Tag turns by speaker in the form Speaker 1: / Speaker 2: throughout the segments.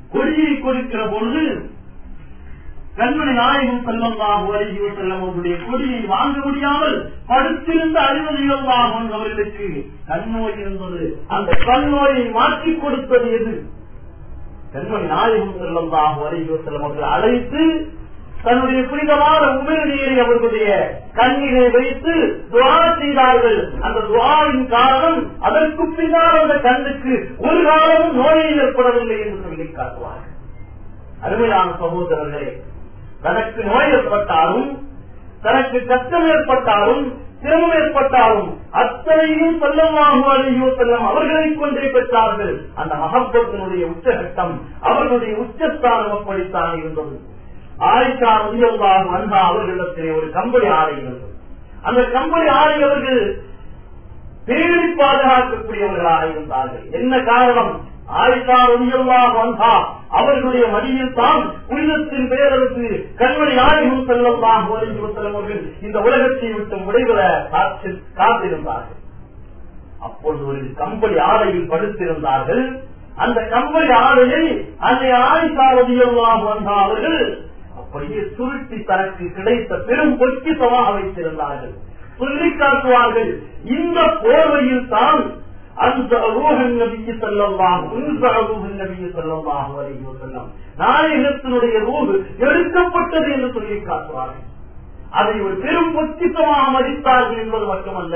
Speaker 1: கொடியை கொடுக்கிற பொழுது கண்மணி நாயகம் செல்லமாக வருகிற செல்லம் அவருடைய கொடியை வாங்க முடியாமல் படுத்திருந்த அறிவதிகளாகும் அவர்களுக்கு கண்ணோய் இருந்தது அந்த கண்ணோயை மாற்றிக் கொடுத்தது எது கண்மணி நாயகம் செல்லமாக வருகிற செல்லம் அவர்கள் அழைத்து தன்னுடைய புனிதமான உமிழ் நீரை அவர்களுடைய கண்ணினை வைத்து துவா செய்தார்கள் அந்த துவாவின் காரணம் அதற்கு பின்னால் அந்த கண்ணுக்கு ஒரு காலமும் நோயை ஏற்படவில்லை என்று சொல்லி காட்டுவார்கள் அருமையான சகோதரர்களே தனக்கு நோய் ஏற்பட்டாலும் தனக்கு கஷ்டம் ஏற்பட்டாலும் சிரமம் ஏற்பட்டாலும் அத்தனையும் செல்லமாக அழியோ செல்லம் அவர்களை கொண்டே பெற்றார்கள் அந்த மகப்பத்தினுடைய உச்சகட்டம் அவர்களுடைய உச்சஸ்தானம் அப்படித்தான் இருந்தது ஆயிஷா உயர்வாக வந்தா அவர்களிடத்திலே ஒரு கம்பளி ஆடை இருந்தது அந்த கம்பளி ஆடை அவர்கள் பேணி பாதுகாக்கக்கூடியவர்களாக இருந்தார்கள் என்ன காரணம் ஆயிஷா உயர்வாக வந்தா அவர்களுடைய மடியில் தான் புனிதத்தின் பேரரசு கண்மணி நாயகம் செல்லலாம் செல்லும் அவர்கள் இந்த உலகத்தை விட்டு விடைபெற காத்திருந்தார்கள் அப்பொழுது ஒரு கம்பளி ஆடையில் படுத்திருந்தார்கள் அந்த கம்பளி ஆடையை அந்த ஆயிஷாவதியல்லாக வந்தா அவர்கள் அப்படியே சுருட்டி தனக்கு கிடைத்த பெரும் பொக்கிசமாக வைத்திருந்தார்கள் சொல்லி காட்டுவார்கள் இந்த போர்வையில் தான் அந்த ரூஹன் நபிக்கு செல்லலாம் உங்க ரூஹன் நபிக்கு செல்லலாம் வரையும் செல்லம் நாயகத்தினுடைய ரூஹு எடுக்கப்பட்டது என்று சொல்லி காட்டுவார்கள் அதை ஒரு பெரும் பொக்கிசமாக மதித்தார்கள் என்பது மட்டுமல்ல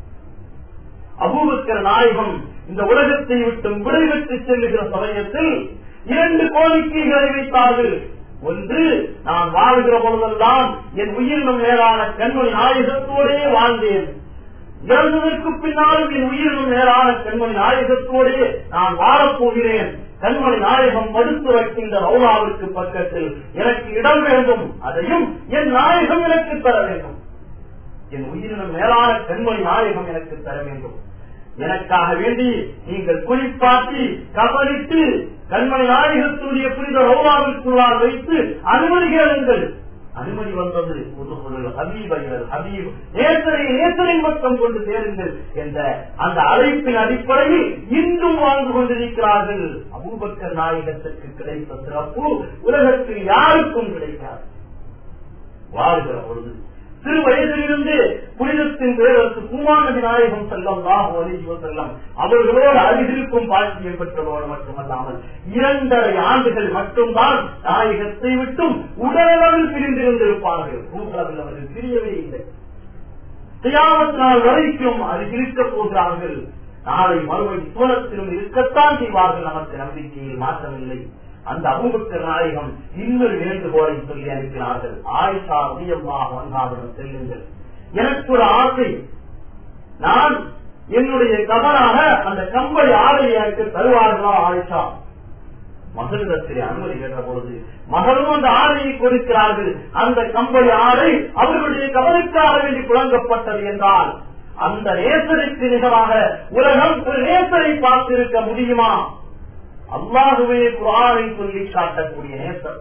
Speaker 1: அபூபக்கர் நாயகம் இந்த உலகத்தை விட்டு விடுவிட்டு செல்லுகிற சமயத்தில் இரண்டு கோரிக்கைகளை வைத்தார்கள் ஒன்று நான் வாழ்கிற பொழுதெல்லாம் என் உயிரினும் மேலான கண்மணி நாயகத்தோடே வாழ்ந்தேன் இறந்ததற்கு பின்னாலும் என் உயிரினும் மேலான கண்மணி நாயகத்தோடே நான் வாழப்போகிறேன் கண்மணி நாயகம் படுத்து வைக்கின்ற ரவுலாவிற்கு பக்கத்தில் எனக்கு இடம் வேண்டும் அதையும் என் நாயகம் எனக்கு தர வேண்டும் என் உயிரினும் மேலான கண்மணி நாயகம் எனக்கு தர வேண்டும் எனக்காக வேண்டி நீங்கள் குளிப்பாட்டி கபலிட்டு கண்மணி நாயகத்துடைய புனித ரவுலாவிற்குள்ளால் வைத்து அனுமதி கேளுங்கள் அனுமதி வந்தது முதுகுகள் ஹபீபைகள் ஹபீப் நேசரை நேசரின் பக்கம் கொண்டு சேருங்கள் என்ற அந்த அழைப்பின் அடிப்படையில் இன்றும் வாழ்ந்து கொண்டிருக்கிறார்கள் அபூபக்கர் நாயகத்திற்கு கிடைத்த சிறப்பு உலகத்தில் யாருக்கும் கிடைக்காது வாழ்கிற பொழுது சிறு வயதிலிருந்து புனிதத்தின் பேரரசு குமாரநபி நாயகம் செல்லம் தாஹோ செல்லம் அவர்களோடு அருகிருக்கும் பாக்கியம் பெற்றதோடு மட்டுமல்லாமல் இரண்டரை ஆண்டுகள் மட்டும்தான் நாயகத்தை விட்டும் உடலளவில் பிரிந்திருந்திருப்பார்கள் பூக்களவில் அவர்கள் பிரியவே இல்லை தியாமத் நாள் வரைக்கும் அருகில் இருக்கப் போகிறார்கள் நாளை மறுமை சூழத்திலும் இருக்கத்தான் செய்வார்கள் நமக்கு நம்பிக்கையில் மாற்றமில்லை அந்த அபுபக்கர் நாயகம் இன்னொரு வேண்டுகோளை சொல்லி அனுப்பினார்கள் ஆயிஷா அதிகமாக வந்தாவிடம் செல்லுங்கள் எனக்கு ஒரு ஆசை நான் என்னுடைய கவனாக அந்த கம்பளி ஆடையை எனக்கு தருவார்களா ஆயிஷா மகளிடத்திலே அனுமதி கேட்ட பொழுது மகளும் அந்த ஆடையை கொடுக்கிறார்கள் அந்த கம்பளி ஆடை அவர்களுடைய கவலைக்காக வேண்டி புழங்கப்பட்டது என்றால் அந்த நேசருக்கு நிகராக உலகம் ஒரு நேசரை பார்த்திருக்க முடியுமா அல்லாஹுவே குரானை சொல்லி காட்டக்கூடிய நேசர்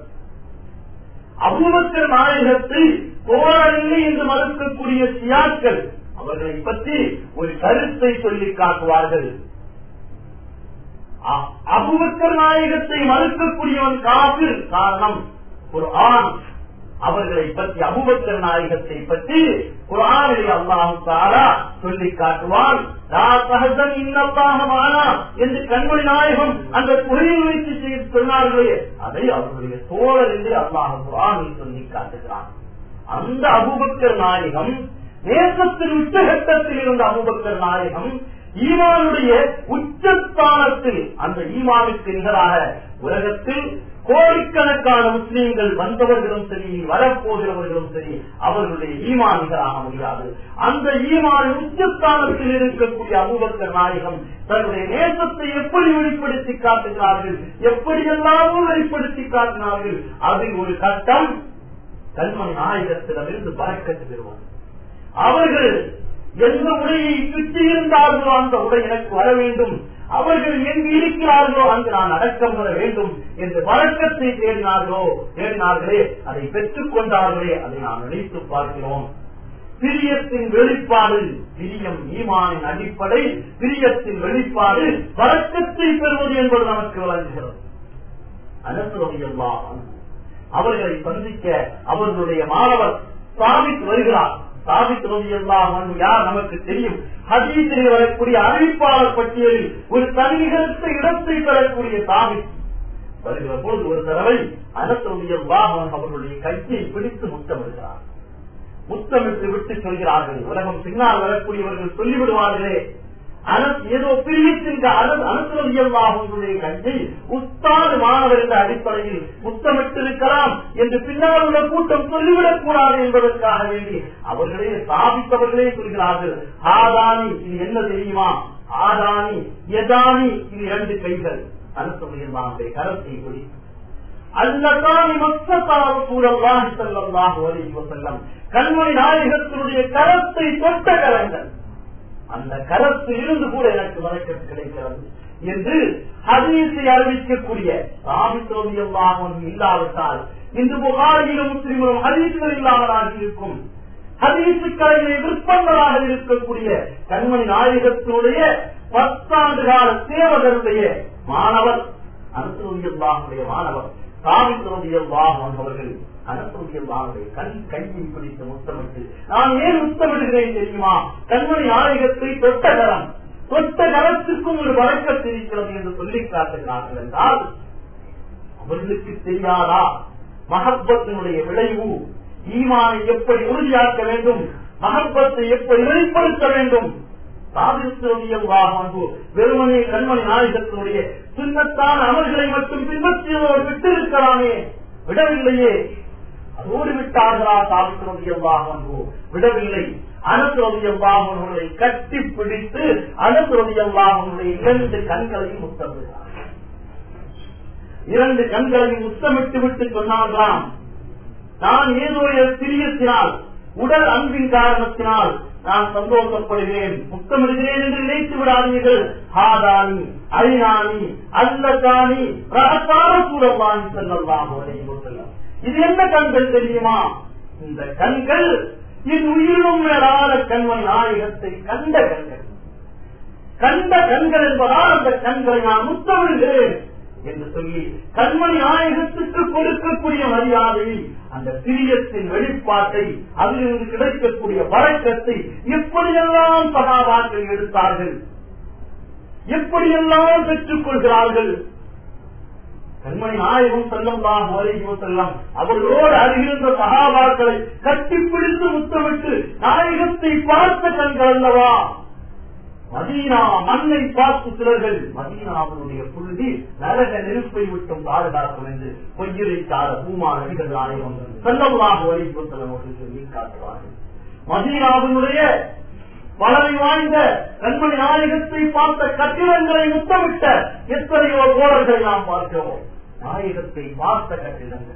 Speaker 1: அபூபக்கர் நாயகத்தை போரவில்லை என்று மறுக்கக்கூடிய சியாக்கள் அவர்களை பற்றி ஒரு கருத்தை சொல்லி காட்டுவார்கள் அபுபக்கர் நாயகத்தை மறுக்கக்கூடியவன் காப்பில் காரணம் ஒரு ஆண் அவர்களை பற்றி அபுபக்கர் நாயகத்தை பற்றி ஒரு ஆணிலே அல்லாஹு தாரா சொல்லி காட்டுவான் என்று கண்மொழி நாயகம் அந்த குறையில் வைத்து சொன்னார்களே அதை அவர்களுடைய தோழர் என்று அல்லாஹ் குரானில் சொல்லி காட்டுகிறான் அந்த அபுபக்கர் நாயகம் நேசத்தின் உச்சகட்டத்தில் இருந்த அபுபக்கர் நாயகம் ஈமானுடைய உச்சஸ்தானத்தில் அந்த ஈமானுக்கு நிகராக உலகத்தில் கோடிக்கணக்கான முஸ்லீம்கள் வந்தவர்களும் சரி வரப்போகிறவர்களும் சரி அவர்களுடைய ஈமான் நிகராக முடியாது அந்த ஈமான் உச்சஸ்தானத்தில் இருக்கக்கூடிய அபுபக்கர் நாயகம் தன்னுடைய நேசத்தை எப்படி வெளிப்படுத்தி காட்டுகிறார்கள் எப்படி எல்லாமும் வெளிப்படுத்தி காட்டினார்கள் அதில் ஒரு கட்டம் கண்மணி நாயகத்திடமிருந்து பறக்கத்து பெறுவார் அவர்கள் எந்த உடையை சுற்றி இருந்தார்களோ அந்த உடை எனக்கு வர வேண்டும் அவர்கள் எங்கு இருக்கிறார்களோ அங்கு நான் அடக்கம் பெற வேண்டும் என்று வழக்கத்தை தேடினார்களோ தேடினார்களே அதை பெற்றுக் கொண்டார்களே அதை நாம் நினைத்து பார்க்கிறோம் பிரியத்தின் வெளிப்பாடு பிரியம் ஈமானின் அடிப்படை பிரியத்தின் வெளிப்பாடு வழக்கத்தை பெறுவது என்பது நமக்கு விளங்குகிறது அனசுரவியல்லாம் அவர்களை சந்திக்க அவர்களுடைய மாணவர் சாபித் வருகிறார் சாபித் ரவியல்லாம் யார் நமக்கு தெரியும் ஹதீஸில் வரக்கூடிய அறிவிப்பாளர் பட்டியலில் ஒரு தனிகரத்த இடத்தை பெறக்கூடிய சாபித் வருகிற போது ஒரு தடவை அனசுரவியல்லாம் அவர்களுடைய கையை பிடித்து முத்தமிடுகிறார் முத்தமிட்டு விட்டு சொல்கிறார்கள் உலகம் பின்னால் வரக்கூடியவர்கள் சொல்லிவிடுவார்களே ஏதோ பிரியத்தின் அனுசரவியல்லாஹுடைய கையை உஸ்தாது மாணவர் என்ற அடிப்படையில் முத்தமிட்டிருக்கலாம் என்று பின்னால் உள்ள கூட்டம் சொல்லிவிடக் கூடாது என்பதற்காக வேண்டி அவர்களே ஸ்தாபித்தவர்களே சொல்கிறார்கள் ஆதானி இது என்ன தெரியுமா ஆதானி எதானி இது இரண்டு கைகள் அனுசரவியல்லாஹுடைய கரத்தை பிடி அல்லதானி மொத்தத்தால் சூழல்லாஹி செல்லல்லாஹு அலைஹி வஸல்லம் கண்மணி நாயகத்தினுடைய கரத்தை தொட்ட கரங்கள் அந்த கரத்தில் இருந்து கூட எனக்கு வணக்கம் கிடைக்கிறது என்று ஹதீஸை அறிவிக்கக்கூடிய சாமித்திரவியல்லாமல் இல்லாவிட்டால் இன்று புகாரிலும் முஸ்லிம்களும் ஹதீஸ்கள் இல்லாமலாக இருக்கும் ஹதீசு கலைகளை விற்பனராக இருக்கக்கூடிய கண்மணி நாயகத்தினுடைய பத்தாண்டு கால சேவகருடைய மாணவர் அனுசரவியல்லாமுடைய மாணவர் சாமித்திரவியல்லாமன் அவர்கள் அனசோகியல்லாவுடைய கண் கையை பிடித்து முத்தமிட்டு நான் ஏன் முத்தமிடுகிறேன் தெரியுமா கண்மணி ஆலயத்தை தொட்ட கரம் தொட்ட கரத்துக்கும் ஒரு வழக்கத்து இருக்கிறது என்று சொல்லி காட்டுகிறார்கள் என்றால் அவர்களுக்கு தெரியாதா மகப்பத்தினுடைய விளைவு ஈமானை எப்படி உறுதியாக்க வேண்டும் மகப்பத்தை எப்படி வெளிப்படுத்த வேண்டும் வெறுமனே கண்மணி நாயகத்தினுடைய சின்னத்தான அமல்களை மட்டும் பின்பற்றியவர் விட்டிருக்கிறானே விடவில்லையே அதோடு விட்டார்களா சாவித்திரவியல்லாகவோ விடவில்லை அனுசுரவியல்லாகவர்களை கட்டி பிடித்து அனுசுரவியல்லாகவனுடைய இரண்டு கண்களையும் முத்தமிடுகிறார் இரண்டு கண்களையும் முத்தமிட்டு விட்டு சொன்னார்களாம் நான் ஏதோ சிறியத்தினால் உடல் அன்பின் காரணத்தினால் நான் சந்தோஷப்படுகிறேன் முத்தமிடுகிறேன் என்று நினைத்து விடாதீர்கள் ஹாதானி அரிநாணி அல்லதானி ரகசார சூழவாணி செல்லலாம் செல்லம் இது என்ன கண்கள் தெரியுமா இந்த கண்கள் என் உயிரும் மேலான கண்மணி நாயகத்தை கண்ட கண்கள் கண்ட கண்கள் என்பதால் அந்த கண்களை நான் முத்தமிடுகிறேன் என்று சொல்லி கண்மணி நாயகத்துக்கு கொடுக்கக்கூடிய மரியாதையை அந்த சிறியத்தின் வெளிப்பாட்டை அதிலிருந்து கிடைக்கக்கூடிய வழக்கத்தை எப்படியெல்லாம் சகாபாக்கள் எடுத்தார்கள் எப்படியெல்லாம் பெற்றுக் கொள்கிறார்கள் கண்மணி நாயகம் செல்லம் தான் வரைக்கும் செல்லம் அவர்களோடு அருகிருந்த சகாபாக்களை கட்டிப்பிடித்து முத்தமிட்டு நாயகத்தை பார்த்த கண்கள் அல்லவா மதீனா மண்ணை பார்த்து சிலர்கள் மதீனாவுடைய புழுதி நரக நெருப்பை விட்டும் பாதுகாக்கும் என்று பொய்யிரைக்கார பூமா நடிகர் நாயகம் செல்லமாக வரைக்கும் செல்லம் சொல்லி காட்டுவார்கள் மதீனாவினுடைய பழமை வாய்ந்த கண்மணி நாயகத்தை பார்த்த கட்டிடங்களை முத்தமிட்ட எத்தனையோ தோழர்களை நாம் பார்க்கிறோம் நாயகத்தை பார்த்த கட்டிடங்கள்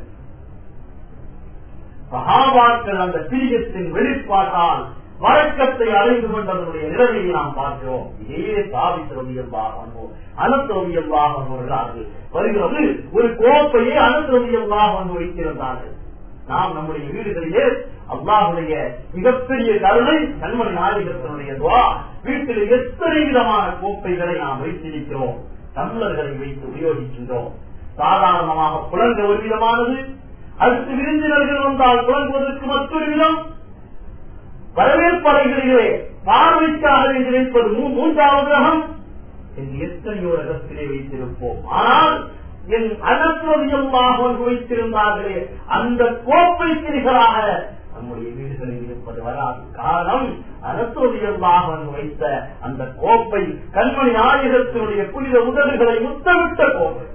Speaker 1: மகாபாக்கள் அந்த பிரியத்தின் வெளிப்பாட்டால் வழக்கத்தை அறிந்து கொண்டதனுடைய நிலைமையை நாம் பார்க்கிறோம் இதே சாவித்திரவியல்லாக அனத்திரவியல்லாக வருகிறார்கள் வருகிறது ஒரு கோப்பையை அனத்திரவியல்லாக வந்து வைத்திருந்தார்கள் நாம் நம்முடைய வீடுகளிலே அல்லாஹுடைய மிகப்பெரிய கருணை கண்மணி நாயகத்தினுடைய துவா வீட்டில் எத்தனை விதமான கோப்பைகளை நாம் வைத்திருக்கிறோம் தமிழர்களை வைத்து உபயோகிக்கின்றோம் சாதாரணமாக புலங்க ஒரு விதமானது அடுத்து விருந்தினர்கள் வந்தால் புலங்குவதற்கு மற்றொரு விதம் வரவேற்பறைகளிலே பார்வைக்காக நினைப்பது மூன்றாவது ரகம் என்று எத்தனையோ ரகத்திலே வைத்திருப்போம் ஆனால் என் அனத்துவதியமாக வைத்திருந்தார்களே அந்த கோப்பைக்கு நிகராக நம்முடைய வீடுகளில் இருப்பது வராது காரணம் அனத்துவதியமாக வைத்த அந்த கோப்பை கண்மணி நாயகத்தினுடைய புனித உதவிகளை முத்தமிட்ட கோப்பை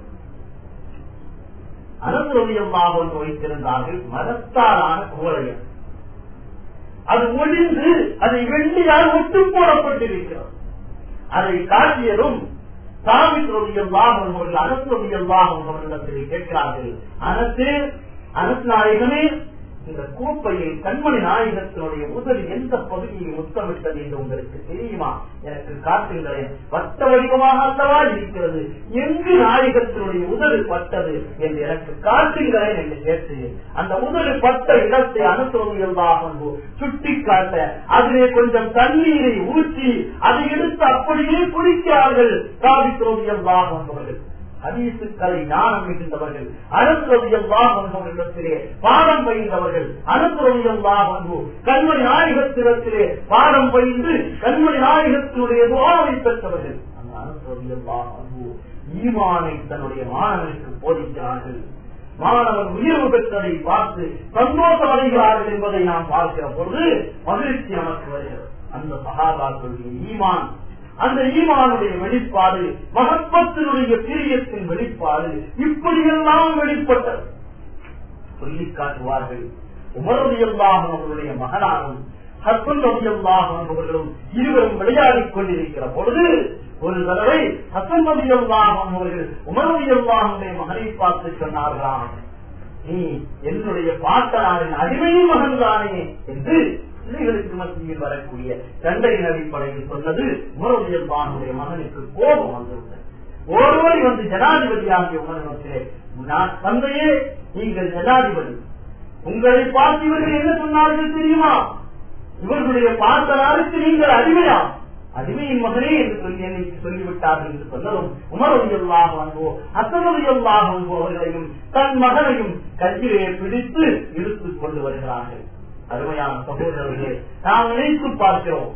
Speaker 1: அனத்துவதியமாக வைத்திருந்தார்கள் மரத்தாலான குவளையம் அது ஒழிந்து அதை வெள்ளியால் ஒட்டு போடப்பட்டிருக்கிறது அதை காட்டியதும் சாமித்துவதியம் வாகம் அவர்கள் அனத்துவதியம் வாகம் அவர்களிடத்தில் கேட்கிறார்கள் அனத்து அனத்து நாயகமே இந்த கோப்பையில் கண்மணி நாயகத்தினுடைய உதவி எந்த பகுதியை முத்தமிட்டது என்று உங்களுக்கு தெரியுமா எனக்கு காட்டுங்களேன் வட்ட வடிவமாக அல்லவா இருக்கிறது எங்கு நாயகத்தினுடைய உதவி பட்டது என்று எனக்கு காட்டுங்களேன் என்று கேட்டு அந்த உதவி பட்ட இடத்தை அனுசரவியல்தாக சுட்டி காட்ட அதிலே கொஞ்சம் தண்ணீரை ஊற்றி அதை எடுத்து அப்படியே குடிக்கிறார்கள் காவித்திரோவியல்தாக அவர்கள் ஹதீசுக்களை ஞானம் மிகுந்தவர்கள் அனுப்புறவியெல்லாம் அவர்களிடத்திலே பாடம் பயின்றவர்கள் அனுப்புறவியெல்லாம் அன்பு கண்மணி நாயகத்திடத்திலே பாடம் பயின்று கண்மணி நாயகத்தினுடைய துவாவை பெற்றவர்கள் அந்த அனுப்புறவியெல்லாம் அன்பு ஈமானை தன்னுடைய மாணவனுக்கு போதிக்கிறார்கள் மாணவன் உயர்வு பெற்றதை பார்த்து சந்தோஷம் அடைகிறார்கள் என்பதை நாம் பார்க்கிற பொழுது மகிழ்ச்சி நமக்கு வருகிறது அந்த சகாபாக்களுடைய ஈமான் அந்த ஈமானுடைய வெளிப்பாடு மகப்பத்தினுடைய பிரியத்தின் வெளிப்பாடு இப்படியெல்லாம் வெளிப்பட்டது சொல்லி காட்டுவார்கள் உமரதியல்லாகும் அவர்களுடைய மகனாரும் ஹசன் ரவியல்லாகும் அவர்களும் இருவரும் விளையாடிக் கொண்டிருக்கிற பொழுது ஒரு தடவை ஹசன் ரவியல்லாகும் அவர்கள் உமரதியல்லாஹுடைய மகனை பார்த்து சொன்னார்களாம் நீ என்னுடைய பாட்டனாரின் அடிமையின் மகன் தானே என்று பிள்ளைகளுக்கு மத்தியில் வரக்கூடிய சண்டையின் அடிப்படையில் சொன்னது உமரதியல்லாஹுடைய மகனுக்கு கோபம் வந்துவிட்டது ஒருவரை வந்து ஜனாதிபதியாகிய உமரத்திலே நான் தந்தையே நீங்கள் ஜனாதிபதி உங்களை பார்த்து இவர்கள் என்ன சொன்னார்கள் தெரியுமா இவர்களுடைய பார்த்தனாருக்கு நீங்கள் அடிமையா அடிமையின் மகனே என்று சொல்லி என்னை சொல்லிவிட்டார்கள் என்று சொன்னதும் உமரவியல்லாக வந்தோ அசனவியல்லாக வந்தோ அவர்களையும் தன் மகனையும் கையிலே பிடித்து இழுத்துக் கொண்டு வருகிறார்கள் அருமையான சகோதரர்களே நாம் நினைத்து பார்க்கிறோம்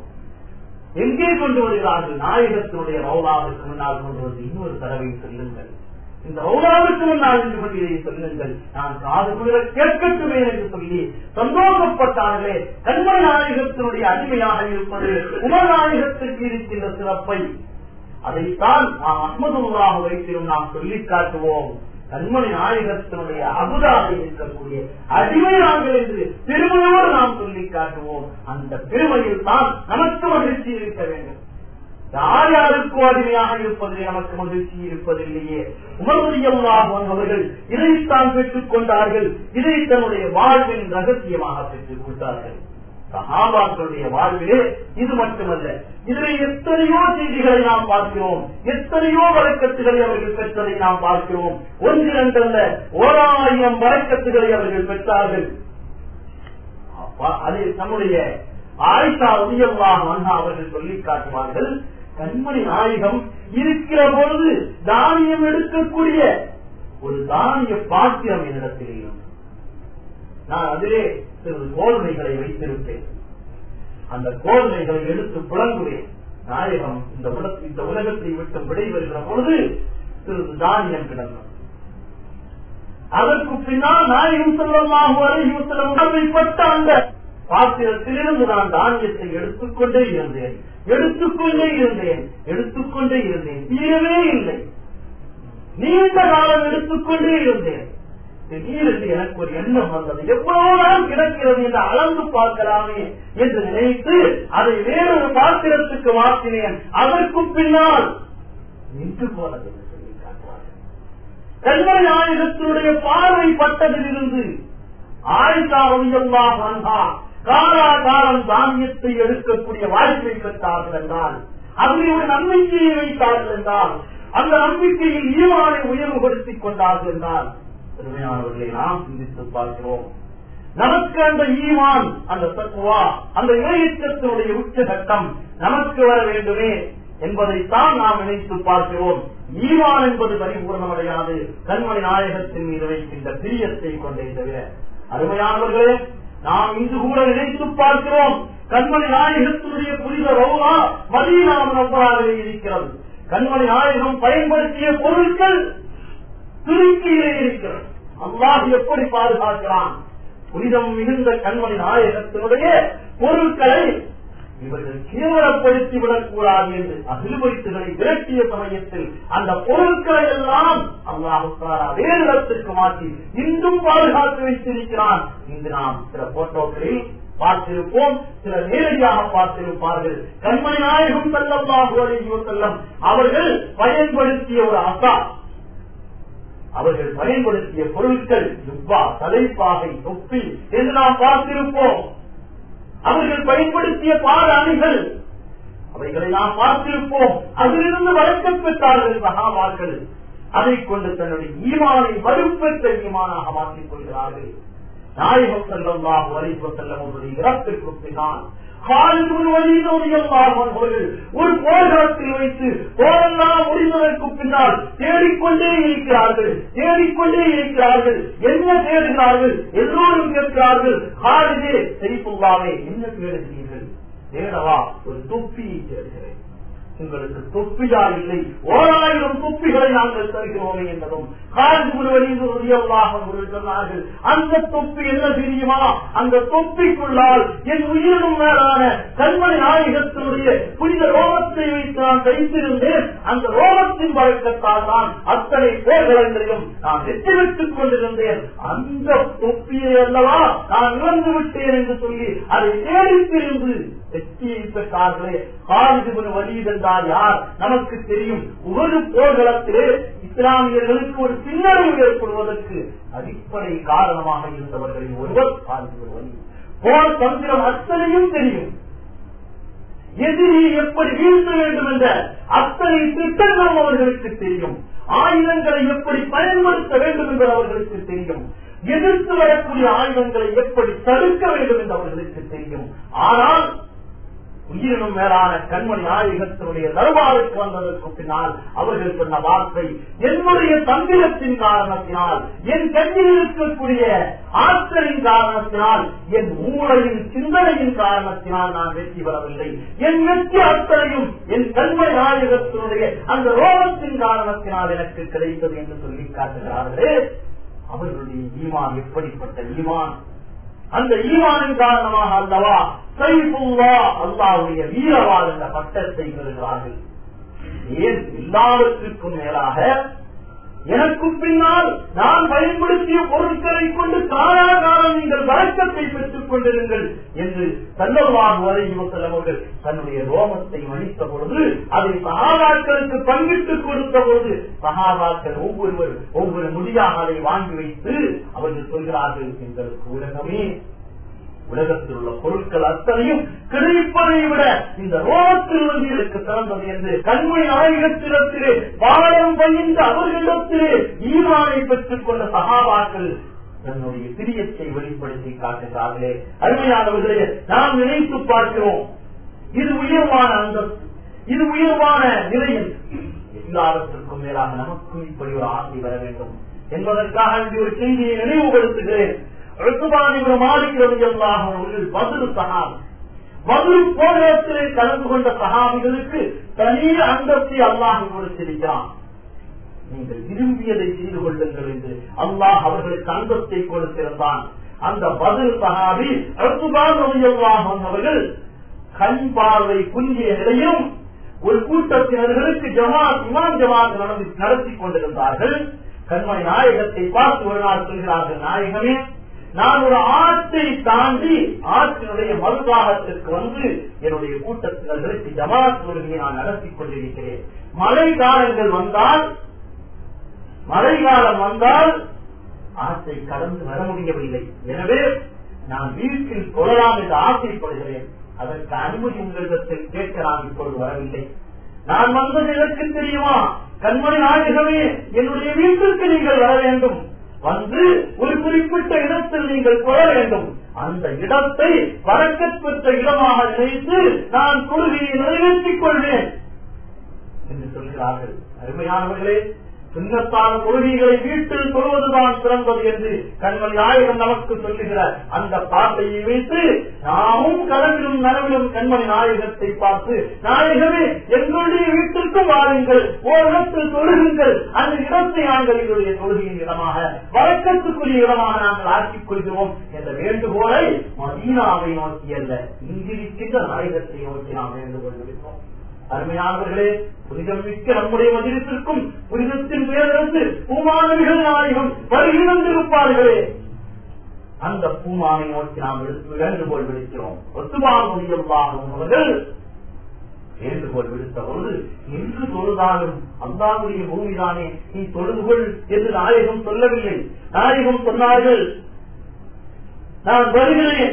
Speaker 1: எங்கே கொண்டு வருகிறார்கள் நாயகத்தினுடைய ரவுலாவுக்கு முன்னால் கொண்டு வந்து இன்னொரு தடவை சொல்லுங்கள் இந்த ரவுலாவுக்கு முன்னால் இருந்து கொண்டு இதை சொல்லுங்கள் நான் காது குளிர கேட்கட்டுமே என்று சொல்லி சந்தோஷப்பட்டார்களே கண்ம நாயகத்தினுடைய அடிமையாக இருப்பது உமர் நாயகத்திற்கு இருக்கின்ற சிறப்பை அதைத்தான் நாம் அஹமதுல்லாக வைத்திரும் நாம் சொல்லிக் காட்டுவோம் கண்மணி நாயகத்தினுடைய அபுதாக இருக்கக்கூடிய அடிமையார்கள் என்று பெருமையோடு நாம் சொல்லிக் காட்டுவோம் அந்த பெருமையில் தான் நமக்கு மகிழ்ச்சி இருக்க வேண்டும் யார் யாருக்கும் அடிமையாக இருப்பதிலே நமக்கு மகிழ்ச்சி இருப்பதில்லையே உமர்வதியல்லாக அவர்கள் இதைத்தான் பெற்றுக் கொண்டார்கள் இதை தன்னுடைய வாழ்வின் ரகசியமாக பெற்றுக் கொண்டார்கள் சகாபாக்களுடைய வாழ்விலே இது மட்டுமல்ல இதில் எத்தனையோ செய்திகளை நாம் பார்க்கிறோம் எத்தனையோ வழக்கத்துகளை அவர்கள் பெற்றதை நாம் பார்க்கிறோம் ஒன்றிரண்டல்ல ஓராயிரம் வழக்கத்துகளை அவர்கள் பெற்றார்கள் அது நம்முடைய ஆயிஷா உயர்வாக வந்தா அவர்கள் சொல்லி காட்டுவார்கள் கண்மணி நாயகம் இருக்கிற பொழுது தானியம் எடுக்கக்கூடிய ஒரு தானிய பாத்திரம் என்னிடத்தில் இருக்கும் நான் அதிலே சிறிது கோல்மைகளை வைத்திருப்பேன் அந்த கோல்மைகளை எடுத்து புலங்குவேன் நாயகம் இந்த உலக இந்த உலகத்தை விட்டு விடைபெறுகிற பொழுது சிறிது தானியம் கிடந்தது அதற்கு பின்னால் நாயகம் செல்லமாக உடம்பைப்பட்ட அந்த பாத்திரத்திலிருந்து நான் தானியத்தை எடுத்துக்கொண்டே இருந்தேன் எடுத்துக்கொண்டே இருந்தேன் எடுத்துக்கொண்டே இருந்தேன் தீரவே இல்லை நீண்ட காலம் எடுத்துக்கொண்டே இருந்தேன் திடீரென்று எனக்கு ஒரு எண்ணம் வந்தது எவ்வளவு நாள் கிடக்கிறது என்று அளந்து பார்க்கலாமே என்று நினைத்து அதை வேறொரு பாத்திரத்துக்கு மாற்றினேன் அதற்கு பின்னால் நின்று போனது என்று சொல்லி காட்டுவார்கள் கல்வி நாயகத்தினுடைய பார்வை பட்டதிலிருந்து ஆயிஷா ஒழியல்லா வந்தா காலாகாலம் தானியத்தை எடுக்கக்கூடிய வாய்ப்பை பெற்றார்கள் என்றால் அதில் ஒரு நம்பிக்கையை வைத்தார்கள் என்றால் அந்த நம்பிக்கையில் ஈவானை உயர்வுபடுத்திக் கொண்டார்கள் என்றால் பெருமையானவர்களை நாம் சிந்தித்து பார்க்கிறோம் நமக்கு அந்த ஈமான் அந்த தத்துவா அந்த இணையத்தினுடைய உச்சகட்டம் நமக்கு வர வேண்டுமே என்பதைத்தான் நாம் நினைத்து பார்க்கிறோம் ஈமான் என்பது பரிபூர்ணமடையாது கண்மணி நாயகத்தின் மீது வைக்கின்ற பிரியத்தை கொண்டே தவிர அருமையானவர்களே நாம் இன்று கூட நினைத்து பார்க்கிறோம் கண்மணி நாயகத்தினுடைய புனித ரவுலா மதீனாவின் ஒவ்வொரு இருக்கிறது கண்மணி நாயகம் பயன்படுத்திய பொருட்கள் துருக்கியிலே இருக்கிறது அல்லாஹ் எப்படி பாதுகாக்கிறான் புனிதம் மிகுந்த கண்மணி நாயகத்தினுடைய பொருட்களை இவர்கள் கேவலப்படுத்தி விடக்கூடாது என்று அகில்வைத்துகளை விரட்டிய சமயத்தில் அந்த பொருட்களை எல்லாம் அல்லாஹாரா வேறு இடத்திற்கு மாற்றி இன்றும் பாதுகாத்து வைத்திருக்கிறான் இன்று நாம் சில போட்டோக்களில் பார்த்திருப்போம் சில நேரடியாக பார்த்திருப்பார்கள் கண்மணி நாயகம் செல்லமாக செல்லம் அவர்கள் பயன்படுத்திய ஒரு அசா அவர்கள் பயன்படுத்திய பொருட்கள் யுப்பா தலைப்பாகை தொப்பி என்று நாம் பார்த்திருப்போம் அவர்கள் பயன்படுத்திய பாத அணிகள் அவைகளை நாம் பார்த்திருப்போம் அதிலிருந்து வழக்கம் பெற்றார்கள் சகாமார்கள் அதை கொண்டு தன்னுடைய ஈமானை வலுப்பெற்ற ஈமானாக மாற்றிக் கொள்கிறார்கள் நாயகம் செல்லம் வரைப்பு செல்லம் அவருடைய இறப்பிற்கு பின்னால் அவர்கள் ஒரு போராட்டத்தில் வைத்து போரெல்லாம் முடிந்ததற்கு பின்னால் தேடிக்கொண்டே இருக்கிறார்கள் தேடிக்கொண்டே இருக்கிறார்கள் என்ன தேடுகிறார்கள் எல்லோரும் கேட்கிறார்கள் ஹாலிதே சரிப்புல்லாவே என்ன தேடுகிறீர்கள் தேடவா ஒரு தொப்பியை தேடுகிறேன் உங்களுக்கு தொப்பியா இல்லை ஓராயிரம் தொப்பிகளை நாங்கள் தருகிறோமே என்பதும் சொன்னார்கள் அந்த தொப்பி என்ன தெரியுமா அந்த தொப்பிக்குள்ளால் என் உயிரினும் மேலான கண்மணி நாயகத்தினுடைய புனித ரோமத்தை வைத்து நான் வைத்திருந்தேன் அந்த ரோமத்தின் வழக்கத்தால் தான் அத்தனை போர்களங்களையும் நான் வெற்றி பெற்றுக் கொண்டிருந்தேன் அந்த தொப்பியை அல்லவா நான் இழந்து விட்டேன் என்று சொல்லி அதை தேடித்திருந்து வெற்றியை பெற்றார்களே காலிதுபுர வலியுது என்றால் யார் நமக்கு தெரியும் ஒரு போர்க்களத்திலே இஸ்லாமியர்களுக்கு ஒரு பின்னடைவு ஏற்படுவதற்கு அடிப்படை காரணமாக இருந்தவர்களில் ஒருவர் காலிதுபுர வலி போர் தந்திரம் அத்தனையும் தெரியும் எதிரி எப்படி வீழ்த்த வேண்டும் என்ற அத்தனை திட்டங்களும் அவர்களுக்கு தெரியும் ஆயுதங்களை எப்படி பயன்படுத்த வேண்டும் என்று அவர்களுக்கு தெரியும் எதிர்த்து வரக்கூடிய ஆயுதங்களை எப்படி தடுக்க வேண்டும் என்று அவர்களுக்கு தெரியும் ஆனால் உயிரினும் மேலான கண்மணி நாயகத்தினுடைய தர்பாருக்கு வந்ததற்கு பின்னால் அவர்கள் சொன்ன வார்த்தை என்னுடைய தந்திரத்தின் காரணத்தினால் என் கண்ணில் இருக்கக்கூடிய ஆற்றலின் காரணத்தினால் என் மூளையின் சிந்தனையின் காரணத்தினால் நான் வெற்றி பெறவில்லை என் வெற்றி அத்தனையும் என் கண்மணி நாயகத்தினுடைய அந்த ரோகத்தின் காரணத்தினால் எனக்கு கிடைத்தது என்று சொல்லி காட்டுகிறார்களே அவர்களுடைய ஈமான் எப்படிப்பட்ட ஈமான் அந்த ஈமானின் காரணமாக அல்லவா சைபுல்லா அல்லாவுடைய வீரவாள் என்ற பட்டத்தை பெறுகிறார்கள் ஏன் எல்லாவற்றுக்கும் மேலாக எனக்கும் பின்னால் நான் பயன்படுத்திய பொருட்களை கொண்டு காலாகாலம் நீங்கள் வழக்கத்தை பெற்றுக் கொண்டிருங்கள் என்று தன்னவான் வரையும் அவர்கள் தன்னுடைய ரோமத்தை மன்னித்த பொழுது அதை சகாபாக்களுக்கு பங்கிட்டுக் கொடுத்த பொழுது சகாபாக்கள் ஒவ்வொருவர் ஒவ்வொரு முடியாக அதை வாங்கி வைத்து அவர்கள் சொல்கிறார்கள் எங்களுக்கு உலகமே உலகத்தில் உள்ள பொருட்கள் அத்தனையும் கிடைப்பதை விட இந்த ரோகத்தில் வந்து எனக்கு சிறந்தது என்று கண்மை நாயகத்திடத்திலே பாடம் பயின்ற அவர்களிடத்திலே ஈமானை பெற்றுக் கொண்ட சகாபாக்கள் தன்னுடைய பிரியத்தை வெளிப்படுத்தி காட்டுகிறார்களே அருமையானவர்களே நாம் நினைத்து பார்க்கிறோம் இது உயர்வான அந்தஸ்து இது உயர்வான நிலையில் எல்லாவற்றிற்கும் மேலாக நமக்கும் இப்படி ஒரு ஆசை வர வேண்டும் என்பதற்காக இங்கே ஒரு செய்தியை நினைவுபடுத்துகிறேன் பதில் சகாபி பதில் போராட்டத்திலே கலந்து கொண்ட சகாபிகளுக்கு தனி அந்தத்தை அல்லாஹ் கொடுத்திருக்கிறான் நீங்கள் விரும்பியதை செய்து கொள்ளுங்கள் என்று அல்லாஹ் அவர்களுக்கு அந்தத்தை கொடுத்திருந்தான் அந்த பதில் சகாபி அற்புதான் அவர்கள் கண் பார்வை குன்றிய நிலையும் ஒரு கூட்டத்தினர்களுக்கு ஜமாத் இமாம் ஜமாத் நடந்து நடத்தி கொண்டிருந்தார்கள் கண்மணி நாயகத்தை பார்த்து ஒரு நாள் சொல்கிறார்கள் நாயகமே நான் ஒரு ஆற்றை தாண்டி ஆற்றினுடைய மறுபாகத்திற்கு வந்து என்னுடைய கூட்டத்தினர்களுக்கு ஜமாத் கொள்கையை நான் நடத்தி கொண்டிருக்கிறேன் மழை காலங்கள் வந்தால் மழை காலம் வந்தால் ஆற்றை கடந்து வர முடியவில்லை எனவே நான் வீட்டில் கொள்ளலாம் என்று ஆசைப்படுகிறேன் அதற்கு அனுமதி உங்களிடத்தில் கேட்க நான் இப்பொழுது வரவில்லை நான் வந்தது எனக்கு தெரியுமா கண்மணி நாயகமே என்னுடைய வீட்டிற்கு நீங்கள் வர வேண்டும் வந்து ஒரு குறிப்பிட்ட இடத்தில் நீங்கள் கொள்ள வேண்டும் அந்த இடத்தை வழக்கத் பெற்ற இடமாக நினைத்து நான் கொள்கையை நிறைவேற்றிக் கொள்வேன் என்று சொல்கிறார்கள் அருமையானவர்களே சுண்ணத்தான கொள்கைகளை வீட்டில் சொல்வதுதான் சிறந்தது என்று கண்மணி நாயகன் நமக்கு சொல்லுகிற அந்த பாட்டையை வைத்து நாமும் கனவிலும் நனவிலும் கண்மணி நாயகத்தை பார்த்து நாயகமே எங்களுடைய வீட்டிற்கும் வாருங்கள் ஓரிடத்தில் தொழுகுங்கள் அந்த இடத்தை நாங்கள் எங்களுடைய தொழுகையின் இடமாக வழக்கத்துக்குரிய இடமாக நாங்கள் ஆக்கிக் கொள்கிறோம் என்ற வேண்டுகோளை மதீனாவை நோக்கி அல்ல இங்கிருக்கின்ற நாயகத்தை நோக்கி நாம் வேண்டுகோள் விடுத்தோம் அருமையானவர்களே புனிதம் மிக்க நம்முடைய மதிலத்திற்கும் புனிதத்தின் பேரிருந்து பூமானவிகள் நாயகம் வருகிறந்திருப்பார்களே அந்த பூமானை நோக்கி நாம் வேண்டுகோள் விடுக்கிறோம் ஒத்துமானுடையவாகும் அவர்கள் வேண்டுகோள் விடுத்த பொழுது என்று தொழுதாலும் அல்லாவுடைய பூமிதானே நீ தொழுதுகொள் என்று நாயகம் சொல்லவில்லை நாயகம் சொன்னார்கள் நான் வருகிறேன்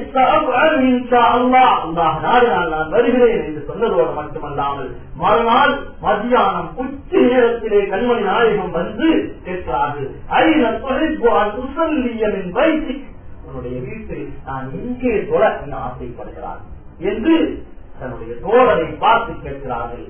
Speaker 1: நான் வருகிறேன் என்று சொன்னதோடு மட்டுமல்லாமல் மறுநாள் மத்தியானம் உச்சி நேரத்திலே கண்மணி நாயகம் வந்து கேட்கிறார்கள் ஐநா தொழில்போல் வைத்து உன்னுடைய வீட்டில் நான் எங்கே தொழ என்று ஆசைப்படுகிறார் என்று தன்னுடைய தோழரை பார்த்து கேட்கிறார்கள்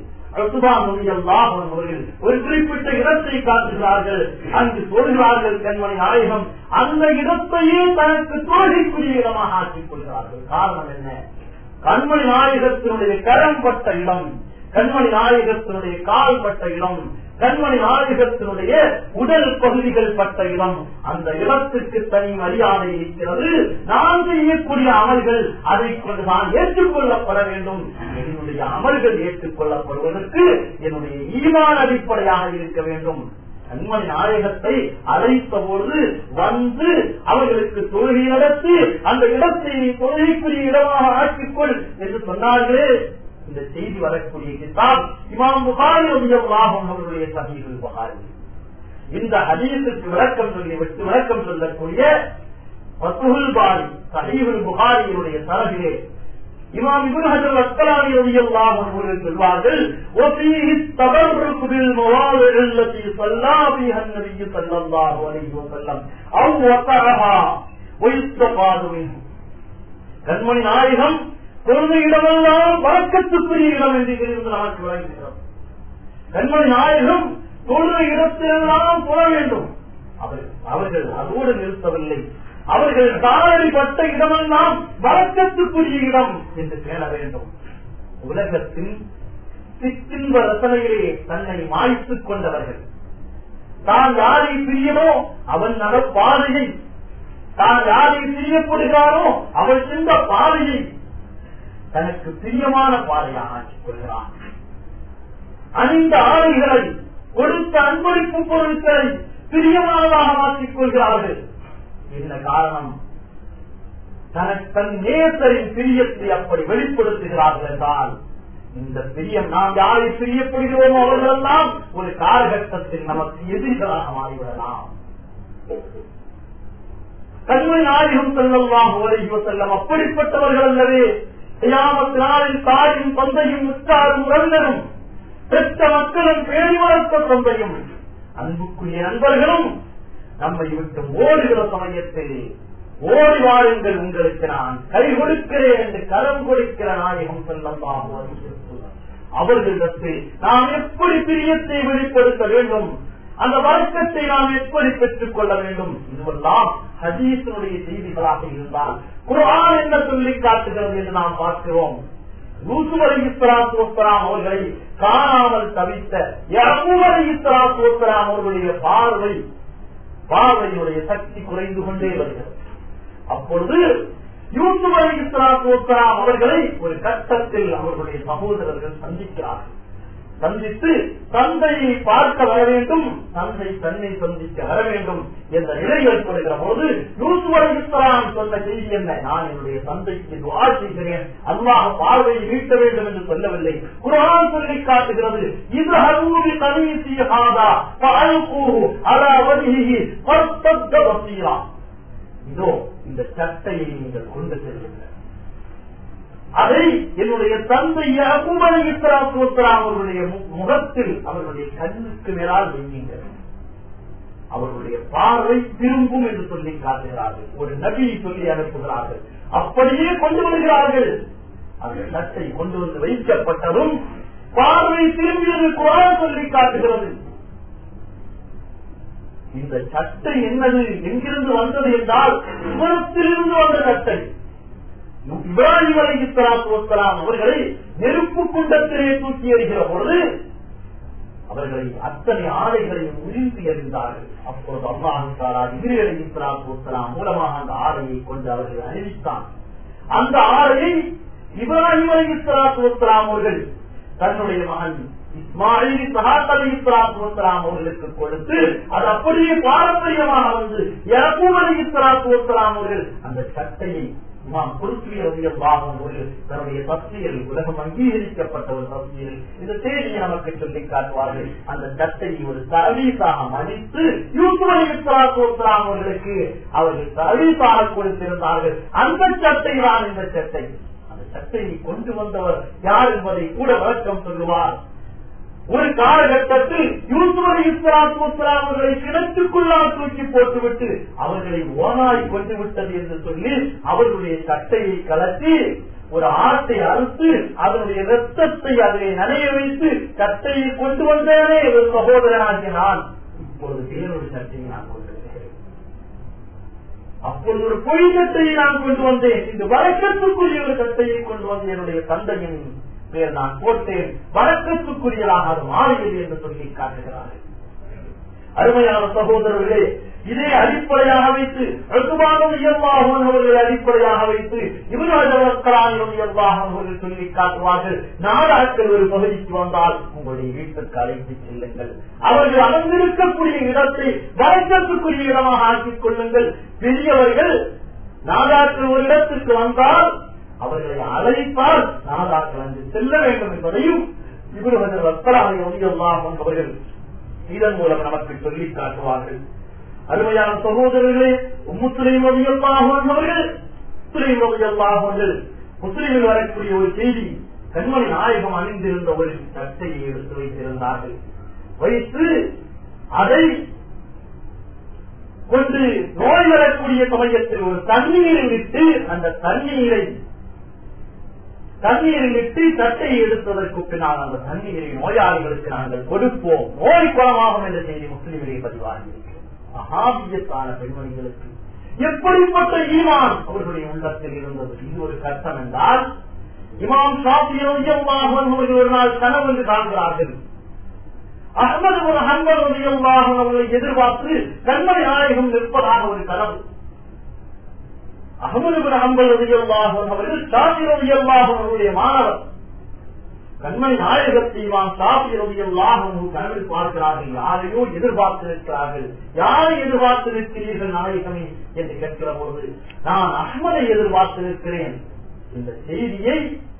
Speaker 1: ஒரு குறிப்பிட்ட இடத்தை காட்டுகிறார்கள் அங்கு சொல்கிறார்கள் கண்மணி நாயகம் அந்த இடத்தையே தனக்கு தோழிக்குரிய இடமாக ஆக்கிக் கொள்கிறார்கள் காரணம் என்ன கண்மணி நாயகத்தினுடைய கரம் பட்ட இடம் கண்மணி நாயகத்தினுடைய கால் பட்ட இடம் கண்மணி நாயகத்தினுடைய உடல் பகுதிகள் பட்ட இடம் அந்த இடத்துக்கு தனி மரியாதை இருக்கிறது நான் செய்யக்கூடிய அமல்கள் அதை கொண்டு நான் ஏற்றுக்கொள்ளப்பட வேண்டும் என்னுடைய அமல்கள் ஏற்றுக்கொள்ளப்படுவதற்கு என்னுடைய ஈமான் அடிப்படையாக இருக்க வேண்டும் கண்மணி நாயகத்தை அழைத்த பொழுது வந்து அவர்களுக்கு தொழுகை நடத்தி அந்த இடத்தை தொழுகைக்குரிய இடமாக ஆக்கிக்கொள் என்று சொன்னார்களே இந்த செய்தி வரக்கூடிய கிதாப் இமாம் புகாரி ரலியல்லாஹு அவர்களுடைய சஹீஹுல் புகாரி இந்த ஹதீஸுக்கு விளக்கம் சொல்லி விட்டு விளக்கம் சொல்லக்கூடிய ஃபத்ஹுல் பாரி சஹீஹுல் புகாரியினுடைய தரகிலே இமாம் இப்னு ஹஜர் அஸ்கலானி ரலியல்லாஹு அன்ஹு சொல்வார்கள் وفيه التبرك بالمواضع التي صلى فيها النبي صلى الله عليه وسلم او وقعها ويستفاد منه கண்மணி நாயகம் பொருந்த இடமெல்லாம் வழக்கத்துக்குரிய இடம் என்று இருந்து நமக்கு வழங்குகிறோம் கண்மணி நாயகம் தொழுத இடத்திலெல்லாம் புற வேண்டும் அவர்கள் அதோடு நிறுத்தவில்லை அவர்கள் தாரடிப்பட்ட இடமெல்லாம் வழக்கத்துக்குரிய இடம் என்று பேண வேண்டும் உலகத்தின் சிற்றின்ப ரசனையிலே தன்னை மாய்த்துக் கொண்டவர்கள் தான் யாரை பிரியமோ அவன் நடப்பாதையை தான் யாரை பிரியப்படுகிறானோ அவள் சென்ற பாதையை தனக்கு பிரியமான பாதையாக ஆக்கிக் கொள்கிறான் அணிந்த ஆடைகளை கொடுத்த அன்பளிப்பு பொருட்களை பிரியமானதாக மாற்றிக் கொள்கிறார்கள் என்ன காரணம் தனக்கு தன் நேசரின் பிரியத்தை அப்படி வெளிப்படுத்துகிறார்கள் என்றால் இந்த பிரியம் நாம் யாரை பிரியப்படுகிறோமோ அவர்களெல்லாம் ஒரு காலகட்டத்தில் நமக்கு எதிரிகளாக மாறிவிடலாம் கண்மணி நாயகம் செல்லலாம் உலகி செல்லம் அப்படிப்பட்டவர்கள் அல்லவே செய்யாமத்தினாலின் தாயும் தந்தையும் உற்றாரும் உறவினரும் பெற்ற மக்களும் பேணி வளர்த்த தந்தையும் அன்புக்குரிய நண்பர்களும் நம்மை விட்டு ஓடுகிற சமயத்தில் ஓடி வாருங்கள் உங்களுக்கு நான் கை கொடுக்கிறேன் என்று கரம் கொடுக்கிற நாயகம் செல்லலாம் அவர்களிடத்தில் நாம் எப்படி பிரியத்தை வெளிப்படுத்த வேண்டும் அந்த வழக்கத்தை நாம் எப்படி பெற்றுக் கொள்ள வேண்டும் இதுவெல்லாம் ஹதீசனுடைய செய்திகளாக இருந்தால் குரான் என்ன சொல்லி காட்டுகிறது என்று நாம் பார்க்கிறோம் யூசுவரை இஸ்லாத்துவலாம் அவர்களை காணாமல் தவித்த யகுவரை இஸ்லாத்துவலாம் அவர்களுடைய பார்வை பார்வையினுடைய சக்தி குறைந்து கொண்டே வருகிறது அப்பொழுது யூசுப் அலி இஸ்லாத்துவலாம் அவர்களை ஒரு கட்டத்தில் அவர்களுடைய சகோதரர்கள் சந்திக்கிறார்கள் சந்தித்து தந்தையை பார்க்க வர வேண்டும் தந்தை தன்னை சந்திக்க வர வேண்டும் என்ற நிலை ஏற்படுகிற போது யூசுப் அலி இஸ்லாம் சொன்ன செய்தி என்ன நான் என்னுடைய தந்தைக்கு துவா செய்கிறேன் அல்லாஹ் பார்வையை மீட்ட வேண்டும் என்று சொல்லவில்லை குரான் சொல்லி காட்டுகிறது இது ஹரூரி கனீசி ஹாதா பால்கூஹு அலா வஜிஹி ஃபர்தத்த வசீரா இதோ இந்த சட்டையை நீங்கள் கொண்டு செல்லுங்கள் அதை என்னுடைய தந்தை அகுமதி அவர்களுடைய முகத்தில் அவர்களுடைய கண்ணுக்கு மேலால் வையுங்கள் அவர்களுடைய பார்வை திரும்பும் என்று சொல்லி காட்டுகிறார்கள் ஒரு நபியை சொல்லி அனுப்புகிறார்கள் அப்படியே கொண்டு வருகிறார்கள் அந்த சட்டை கொண்டு வந்து வைக்கப்பட்டதும் பார்வை திரும்பியது குரான் சொல்லி காட்டுகிறது இந்த சட்டை என்னது எங்கிருந்து வந்தது என்றால் சுமத்திலிருந்து வந்த சட்டை இப்ராஹிம் அலி இஸ்லாத்துலாம் அவர்களை நெருப்பு குண்டத்திலே தூக்கி எறிகிற பொழுது அவர்களை அத்தனை ஆடைகளையும் உரிந்து எறிந்தார்கள் அப்போது அல்லாஹாரா இதிரி அலி இஸ்லாத்துலாம் மூலமாக அந்த ஆடையை கொண்டு அவர்கள் அறிவித்தான் அந்த ஆடையை இப்ராஹிம் அலி இஸ்லாத்துலாம் அவர்கள் தன்னுடைய மகன் இஸ்மாயில் சஹாத் அலி இஸ்லாத்துலாம் அவர்களுக்கு கொடுத்து அது அப்படியே பாரம்பரியமாக வந்து யகூப் அலி இஸ்லாத்துலாம் அவர்கள் அந்த சட்டையை இமாம் தன்னுடைய தப்சியில் உலகம் அங்கீகரிக்கப்பட்ட ஒரு தப்சியில் இந்த செய்தியை நமக்கு சொல்லி காட்டுவார்கள் அந்த சட்டையை ஒரு சர்வீஸாக மதித்து யூசுப் அலி இஸ்லாத்துலாம் அவர்களுக்கு அவர்கள் சர்வீஸாக கொடுத்திருந்தார்கள் அந்த சட்டை தான் இந்த சட்டை அந்த சட்டையை கொண்டு வந்தவர் யார் என்பதை கூட விளக்கம் சொல்லுவார் ஒரு காலகட்டத்தில் யூசுப் அலி இஸ்லாத்து வஸ்லாம் அவர்களை கிணற்றுக்குள்ளால் தூக்கி போட்டுவிட்டு அவர்களை ஓனாய் கொண்டு விட்டது என்று சொல்லி அவர்களுடைய சட்டையை கலத்தி ஒரு ஆட்டை அறுத்து அதனுடைய ரத்தத்தை அதிலே நனைய வைத்து சட்டையை கொண்டு வந்தேனே ஒரு சகோதரனாகிய நான் இப்பொழுது வேறொரு சட்டையை நான் கொண்டிருக்கிறேன் அப்பொழுது ஒரு பொய் சட்டையை நான் கொண்டு வந்தேன் இந்த வழக்கத்துக்குரிய ஒரு சட்டையை கொண்டு வந்து என்னுடைய தந்தையின் பேர் நான் போட்டேன் வழக்கத்துக்குரியதாக அது மாறியது என்று சொல்லி காட்டுகிறார்கள் அருமையான சகோதரர்களே இதை அடிப்படையாக வைத்து ரகுமானம் இயல்பாகும் அவர்களை அடிப்படையாக வைத்து இவர்களாலும் இயல்பாகும் அவர்கள் சொல்லி காட்டுவார்கள் நாடாக்கள் ஒரு பகுதிக்கு வந்தால் உங்களுடைய வீட்டுக்கு அழைத்து செல்லுங்கள் அவர்கள் அமர்ந்திருக்கக்கூடிய இடத்தை வழக்கத்துக்குரிய இடமாக ஆக்கிக் கொள்ளுங்கள் பெரியவர்கள் நாடாக்கள் ஒரு இடத்திற்கு வந்தால் அவர்களை அழைத்தால் நாடாக்கள் அங்கு செல்ல வேண்டும் என்பதையும் இவர்கள் ரத்தராக ஒளியல்லாகும் அவர்கள் இதன் மூலம் நமக்கு சொல்லி காட்டுவார்கள் அருமையான சகோதரர்களே முஸ்லிம் அவர்கள் முஸ்லிம் அவர்கள் முஸ்லிமில் வரக்கூடிய ஒரு செய்தி கண்மணி நாயகம் அணிந்திருந்த ஒரு சட்டையை எடுத்து வைத்திருந்தார்கள் வைத்து அதை கொண்டு நோய் வரக்கூடிய சமயத்தில் ஒரு தண்ணீரை விட்டு அந்த தண்ணீரை தண்ணீரில் விட்டு சட்டையை எடுத்ததற்கு பின்னால் அந்த தண்ணீரை நோயாளிகளுக்கு நாங்கள் கொடுப்போம் நோய் குணமாகும் என்ற செய்தி முஸ்லிமிலே பதிவாகி மகாபியத்தான பெண்மணிகளுக்கு எப்படிப்பட்ட ஈமான் அவர்களுடைய உள்ளத்தில் இருந்தது இது ஒரு கஷ்டம் என்றால் இமாம் சாப்பியமாக அவர்கள் ஒரு நாள் கனவு காண்கிறார்கள் அகமது ஒரு ஹன்பர் அவர்களை எதிர்பார்த்து கண்மணி நாயகம் நிற்பதாக ஒரு கனவு அகமது ஹம்பல் அவர்கள் சாதி ரவியல்லாஹனுடைய மாணவர் கண்மணி நாயகத்தையும் சாதி ரவியல்லாஹனு கனவில் பார்க்கிறார்கள் யாரையோ எதிர்பார்த்து நிற்கிறார்கள் யாரை எதிர்பார்த்து நிற்கிறீர்கள் நாயகமே என்று கேட்கிற பொழுது நான் அகமதை எதிர்பார்த்து நிற்கிறேன் இந்த செய்தியை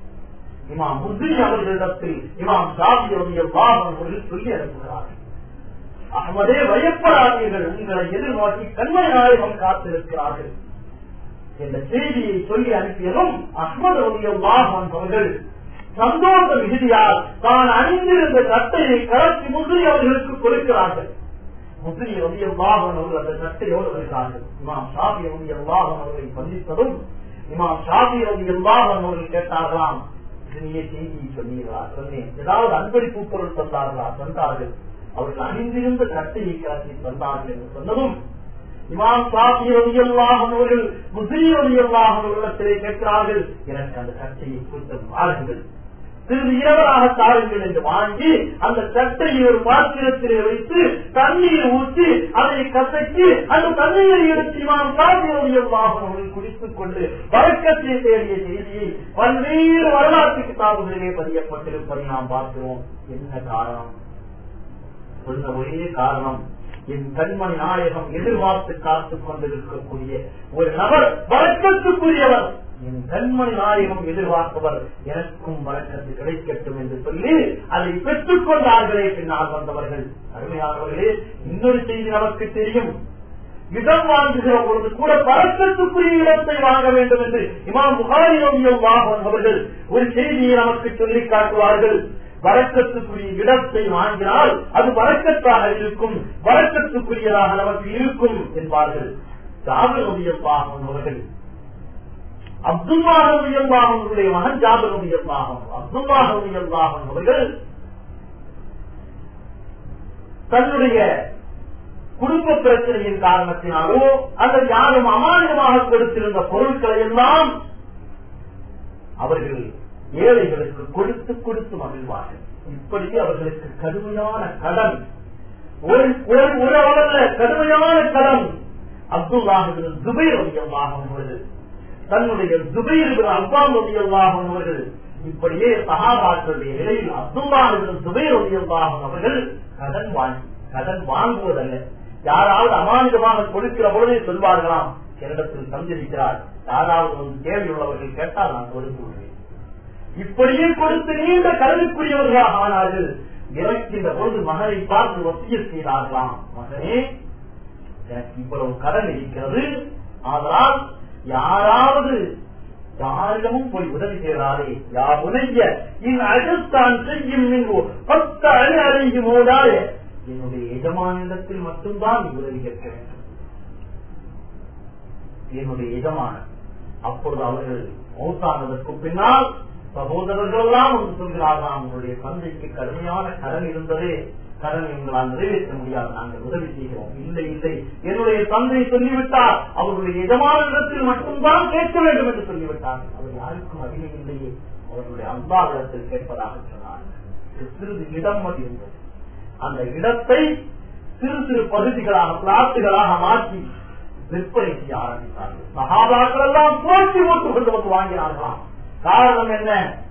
Speaker 1: இமாம் முஸ்லிம் அவர்களிடத்தில் இமாம் சாதி ரவியல்லாஹன் அவர்கள் சொல்லி அனுப்புகிறார்கள் அகமதே பயப்படாதீர்கள் உங்களை எதிர்நோக்கி கண்மணி நாயகம் காத்திருக்கிறார்கள் என்ற செய்தியை சொல்லி அனுப்பியதும் அஹ்மது ரவியல்லாஹன் அவர்கள் சந்தோஷ மிகுதியால் தான் அணிந்திருந்த சட்டையை கலத்தி முஸ்லி அவர்களுக்கு கொடுக்கிறார்கள் முஸ்லி ரவியல்லாஹன் அவர்கள் அந்த சட்டையோடு வருகிறார்கள் இமாம் ஷாபி ரவியல்லாஹன் அவர்களை சந்தித்ததும் இமாம் ஷாபி ரவியல்லாஹன் அவர்கள் கேட்டார்களாம் இதனையே செய்தியை சொன்னீர்களா சொன்னேன் ஏதாவது அன்பளிப்பு பொருள் தந்தார்களா தந்தார்கள் அவர்கள் அணிந்திருந்த சட்டையை கலத்தி தந்தார்கள் என்று சொன்னதும் இமாம் சாபி ரவியல்லாஹன் அவர்கள் முஸ்லீம் ரவியல்லாஹன் உள்ளத்திலே கேட்கிறார்கள் எனக்கு அந்த சட்டையை கொடுத்த பாருங்கள் சிறிது இரவலாக தாருங்கள் என்று வாங்கி அந்த சட்டையை ஒரு பாத்திரத்திலே வைத்து தண்ணீர் ஊற்றி அதை கசக்கி அந்த தண்ணீரை எடுத்து இமாம் சாபி ரவியல்லாஹன் அவர்கள் குடித்துக் கொண்டு வழக்கத்தை தேடிய செய்தியை பல்வேறு வரலாற்று கிதாபுகளிலே பதியப்பட்டிருப்பதை நாம் பார்க்கிறோம் என்ன காரணம் சொன்ன ஒரே காரணம் என் கண்மணி நாயகம் எதிர்பார்த்து காத்துக் கொண்டிருக்கக்கூடிய ஒரு நபர் வழக்கத்துக்குரியவர் என் கண்மணி நாயகம் எதிர்பார்ப்பவர் எனக்கும் வழக்கத்து கிடைக்கட்டும் என்று சொல்லி அதை பெற்றுக் கொண்டார்களே பின்னால் வந்தவர்கள் அருமையானவர்களே இன்னொரு செய்தி நமக்கு தெரியும் இடம் வாங்குகிற பொழுது கூட பழக்கத்துக்குரிய இடத்தை வாங்க வேண்டும் என்று இமாம் புகாரி அவர்கள் ஒரு செய்தியை நமக்கு சொல்லிக் காட்டுவார்கள் வழக்கத்துக்குரிய இடத்தை வாங்கினால் அது வழக்கத்தாக இருக்கும் வழக்கத்துக்குரியதாக நமக்கு இருக்கும் என்பார்கள் ஜாபருடைய பாகம் அவர்கள் அப்துல்லாஹுடைய பாகங்களுடைய மகன் ஜாபருடைய பாகம் அப்துல்லாஹுடைய பாகம் அவர்கள் தன்னுடைய குடும்ப பிரச்சனையின் காரணத்தினாலோ அல்லது யாரும் அமானியமாக கொடுத்திருந்த பொருட்களை எல்லாம் அவர்கள் ஏழைகளுக்கு கொடுத்து கொடுத்து மகிழ்வார்கள் இப்படி அவர்களுக்கு கடுமையான கடன் ஒரு ஒரு அவரல்ல கடுமையான கடன் அப்துல்லாஹின் துபைர் அதிகமாகும் பொழுது தன்னுடைய துபைர் அப்பாம் அதிகமாகும் அவர்கள் இப்படியே சகாபாக்களுடைய நிலையில் அப்துல்லாஹின் துபைர் அதிகமாகும் அவர்கள் கடன் வாங்கி கடன் வாங்குவதல்ல யாராவது அமானிதமாக கொடுக்கிற பொழுதே சொல்வார்களாம் என்னிடத்தில் சந்திருக்கிறார் யாராவது வந்து கேள்வியுள்ளவர்கள் கேட்டால் நான் கொடுத்து விடுவேன் இப்படியே கொடுத்து நீண்ட கல்விக்குரியவர்களாக ஆனார்கள் இறக்கின்ற பொழுது மகனை பார்த்து வசிய செய்தார்களாம் மகனே எனக்கு இவ்வளவு கடன் இருக்கிறது ஆனால் யாராவது யாரிடமும் போய் உதவி செய்கிறாரே யா உனைய இன் அஜத்தான் செய்யும் மின்வோ பத்து அழி அழகி மோதாய என்னுடைய எஜமானிடத்தில் மட்டும்தான் நீ உதவி கேட்க வேண்டும் என்னுடைய எஜமானன் அப்பொழுது அவர்கள் மௌத்தானதற்கு பின்னால் சகோதரர்கள் எல்லாம் வந்து சொல்கிறார்களாம் உங்களுடைய தந்தைக்கு கடுமையான கடன் இருந்ததே கடன் எங்களால் நிறைவேற்ற முடியாது நாங்கள் உதவி செய்கிறோம் இல்லை இல்லை என்னுடைய தந்தை சொல்லிவிட்டார் அவர்களுடைய எஜமான இடத்தில் மட்டும்தான் கேட்க வேண்டும் என்று சொல்லிவிட்டார் அவர் யாருக்கும் அடிமை இல்லையே அவர்களுடைய அன்பாவிடத்தில் கேட்பதாக சொன்னார் சிறிது இடம் இருந்தது அந்த இடத்தை சிறு சிறு பகுதிகளாக பிளாட்டுகளாக மாற்றி விற்பனை செய்ய ஆரம்பித்தார்கள் சகாபாக்கள் எல்லாம் போட்டி போட்டு கொண்டு வந்து வாங்கினார்களாம் காரணம் என்ன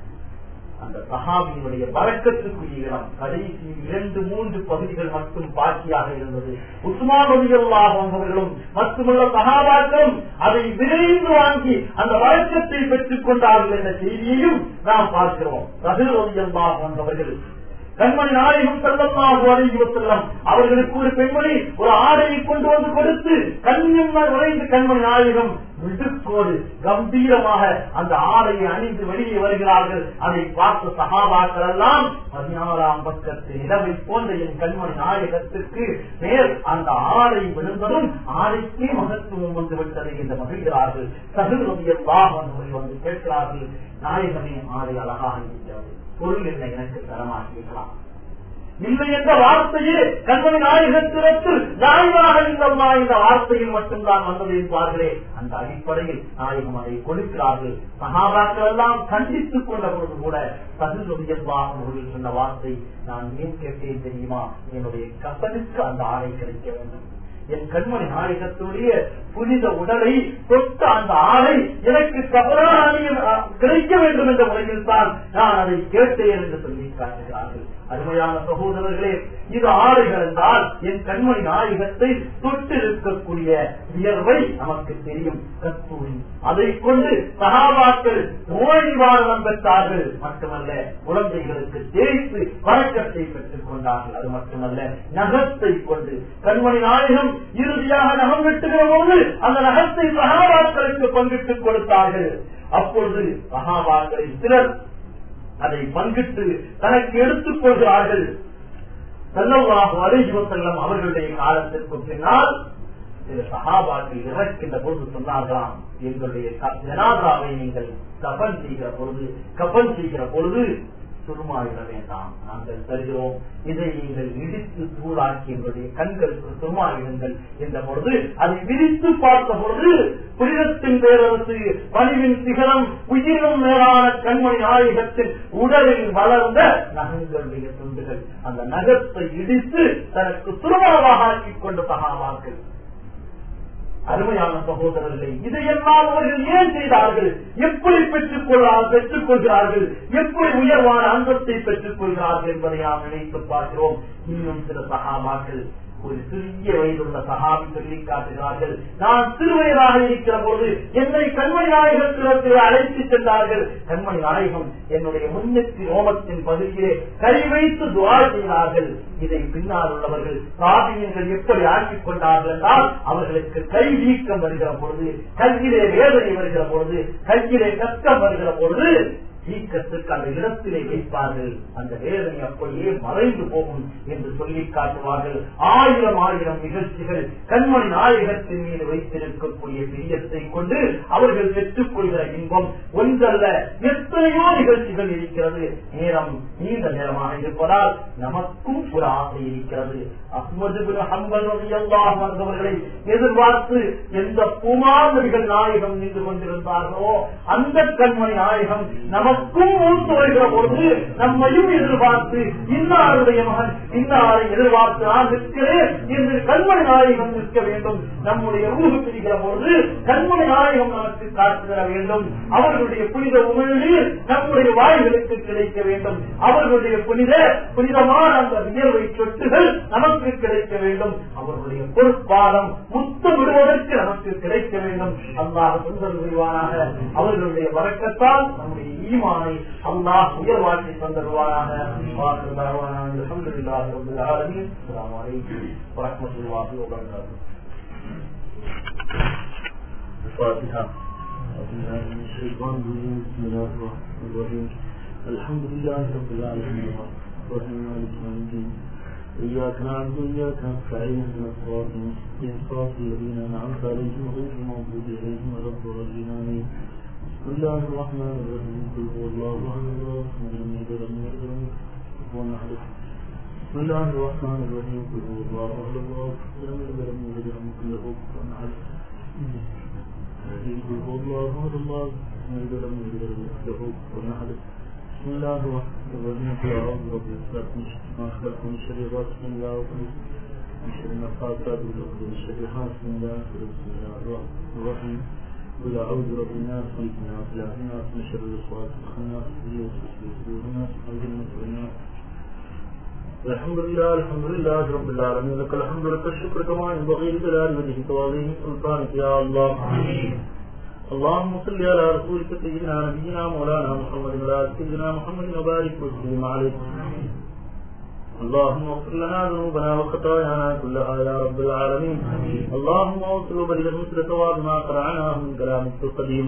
Speaker 1: அந்த சஹாபியினுடைய வரக்கத்துக்குரிய இடம் கடைசி இரண்டு மூன்று பகுதிகள் மட்டும் பாக்கியாக இருந்தது உஸ்மான் அவர்களும் மட்டுமல்ல சகாபாக்களும் அதை விரைந்து வாங்கி அந்த வரக்கத்தை பெற்றுக் கொண்டார்கள் என்ற செய்தியையும் நாம் பார்க்கிறோம் ரகுல் ரவியல்லாஹ் போன்றவர்கள் கண்மணி நாயகம் செல்லமாக அழகி செல்லம் அவர்களுக்கு ஒரு பெண்மணி ஒரு ஆடையை கொண்டு வந்து கொடுத்து கண்ணியம் உறைந்து கண்மணி நாயகம் விடுக்கோடு கம்பீரமாக அந்த ஆடையை அணிந்து வெளியே வருகிறார்கள் அதை பார்த்த சகாபாக்கள் எல்லாம் பதினாறாம் பக்கத்து நிலவை போன்ற என் கண்மணி நாயகத்திற்கு மேல் அந்த ஆடை விழுந்ததும் ஆடைக்கே மகத்துவம் வந்து விட்டது என்று மகிழ்கிறார்கள் சகுதியாக வந்து கேட்கிறார்கள் நாயகமே ஆடை அழகாக இருக்கிறது பொருள் என்ன எனக்கு தரமாக்கியிருக்கலாம் இல்லை என்ற வார்த்தையே கண்மணி நாயகத்திற்கு நாயகமாக இல்லம்மா இந்த வார்த்தையில் மட்டும்தான் வந்தது என்பார்களே அந்த அடிப்படையில் நாயகம் அதை கொடுக்கிறார்கள் சகாபாக்கள் எல்லாம் கண்டித்துக் கொண்ட பொழுது கூட சதுரவியல்வாக சொன்ன வார்த்தை நான் ஏன் கேட்டேன் தெரியுமா என்னுடைய கப்பலுக்கு அந்த ஆடை கிடைக்க வேண்டும் என் கண்மணி நாயகத்துடைய புனித உடலை தொட்ட அந்த ஆடை எனக்கு கபலாக கிடைக்க வேண்டும் என்ற முறையில் தான் நான் அதை கேட்டேன் என்று சொல்லி காட்டுகிறார்கள் அருமையான சகோதரர்களே இது ஆடைகள் என்றால் என் கண்மணி நாயகத்தை தொட்டு இருக்கக்கூடிய வியர்வை நமக்கு தெரியும் கத்தூரி அதை கொண்டு சகாபாக்கள் நோய் நிவாரணம் பெற்றார்கள் மட்டுமல்ல குழந்தைகளுக்கு தேய்த்து வழக்கத்தை பெற்றுக் கொண்டார்கள் அது மட்டுமல்ல நகத்தை கொண்டு கண்மணி நாயகம் இறுதியாக நகம் வெட்டுகிற போது அந்த நகத்தை சகாபாக்களுக்கு பங்கிட்டுக் கொடுத்தார்கள் அப்பொழுது சகாபாக்களில் சிலர் அதை பங்கிட்டு தனக்கு எடுத்துக் கொள்கிறார்கள் செல்லவாக அருகிவ செல்லம் அவர்களுடைய காலத்திற்கு பின்னால் சில சகாபாக்கள் இறக்கின்ற பொழுது சொன்னார்களாம் எங்களுடைய ஜனாதாவை நீங்கள் கபன் செய்கிற பொழுது கபன் செய்கிற பொழுது சுருமாவிட வேண்டாம் நாங்கள் தருகிறோம் இதை நீங்கள் இடித்து தூளாக்கி எங்களுடைய கண்களுக்கு சுருமாவிடுங்கள் என்ற பொழுது அதை விரித்து பார்த்த பொழுது புனிதத்தின் பேரரசு பணிவின் சிகரம் உயிரும் மேலான கண்மணி நாயகத்தின் உடலில் வளர்ந்த நகங்களுடைய துண்டுகள் அந்த நகத்தை இடித்து தனக்கு சுருமாவாக ஆக்கிக் கொண்ட சகாவாக்கள் அருமையான சகோதரர்களை இதையெல்லாம் அவர்கள் ஏன் செய்தார்கள் எப்படி பெற்றுக் கொள்ளார் பெற்றுக் கொள்கிறார்கள் எப்படி உயர்வான அந்தத்தை பெற்றுக் கொள்கிறார்கள் என்பதை நாம் நினைத்து பார்க்கிறோம் இன்னும் சில சகாபாக்கள் ஒரு சிறிய வயதுள்ள சகாபி சொல்லி காட்டுகிறார்கள் நான் சிறுவயதாக இருக்கிற போது என்னை கண்மணி நாயகத்திடத்தில் அழைத்து சென்றார்கள் கண்மணி நாயகம் என்னுடைய முன்னெத்தி ரோமத்தின் பகுதியிலே கை வைத்து துவா செய்தார்கள் இதை பின்னால் உள்ளவர்கள் சாதியங்கள் எப்படி ஆக்கிக் கொண்டார்கள் என்றால் அவர்களுக்கு கை வீக்கம் வருகிற பொழுது கையிலே வேதனை வருகிற பொழுது கையிலே கஷ்டம் வருகிற பொழுது வீக்கத்துக்கு அந்த இடத்திலே வைப்பார்கள் அந்த வேதனை அப்படியே மறைந்து போகும் என்று சொல்லி காட்டுவார்கள் ஆயிரம் ஆயிரம் நிகழ்ச்சிகள் கண்மணி நாயகத்தின் மீது வைத்திருக்கக்கூடிய பிரியத்தை கொண்டு அவர்கள் பெற்றுக் கொள்கிற இன்பம் ஒன்றல்ல எத்தனையோ நிகழ்ச்சிகள் இருக்கிறது நேரம் நீண்ட நேரமாக இருப்பதால் நமக்கும் ஒரு ஆசை இருக்கிறது அஹ்மது ஹம்பல் வந்தவர்களை எதிர்பார்த்து எந்த பூமாநதிகள் நாயகம் நின்று கொண்டிருந்தார்களோ அந்த கண்மணி நாயகம் நமக்கும் மூத்து வருகிற பொழுது நம்மையும் எதிர்பார்த்து இன்னாருடைய மகன் இன்னாரை எதிர்பார்த்து நான் நிற்கிறேன் என்று கண்மணி நாயகம் நிற்க வேண்டும் நம்முடைய ஊரு பிரிகிற பொழுது கண்மணி நாயகம் நமக்கு காட்டுகிற வேண்டும் அவர்களுடைய புனித உமிழ்நீர் நம்முடைய வாய்களுக்கு கிடைக்க வேண்டும் அவர்களுடைய புனித புனிதமான அந்த வியர்வை சொட்டுகள் நமக்கு கிடைக்க வேண்டும் அவர்களுடைய பொறுப்பாலம் முத்தம் விடுவதற்கு நமக்கு கிடைக்க வேண்டும் அல்லாஹ் சுந்தர் புரிவானாக அவர்களுடைய வழக்கத்தால் நம்முடைய ஈமானை அல்லாஹ் உயர்வாக்கி தந்தருவானாக அல்ஹம்துலில்லாஹி ரப்பில் ஆலமீன் அஸ்ஸலாமு அலைக்கும் வரஹ்மத்துல்லாஹி வபரகாத்துஹு الفاتحة
Speaker 2: الشيطان الرجيم بسم الله الرحمن الرحيم الحمد لله رب العالمين الرحمن مالك يوم الدين إياك نعبد وإياك نستعين اهدنا الصراط المستقيم صراط الذين أنعمت عليهم غير المغضوب عليهم ولا الضالين آمين بسم الله الرحمن الرحيم قل هو الله أحد الله الصمد لم يلد ولم يولد ولم يكن له كفوا أحد بسم الله الرحمن الرحيم قل هو الله أحد الله الصمد لم يلد ولم يولد ولم يكن له كفوا أحد قل هو الله أحد الله الصمد لم يلد ولم يولد ولم يكن له كفوا أحد بسم الله الرحمن الرحيم قل أعوذ برب الفلق من شر ما خلق من شر غاسق إذا وقب من شر النفاثات بالعقد من شر حاسد إذا حسد بسم الله الرحمن الرحيم قل أعوذ برب الناس ملك الناس إله الناس من شر الوسواس الخناس الذي يوسوس في صدور الناس من الجنة والناس الحمد لله الحمد لله رب العالمين لك الحمد لك الشكر كما ينبغي لجلال وجهك وعظيم سلطانك يا الله اللهم صل على رسولك سيدنا نبينا مولانا محمد وعلى سيدنا محمد وبارك وسلم عليه اللهم اغفر لنا ذنوبنا وخطايانا كلها يا رب العالمين اللهم اوصل وبلغ مثل ثواب ما قرعناه من كلامك القديم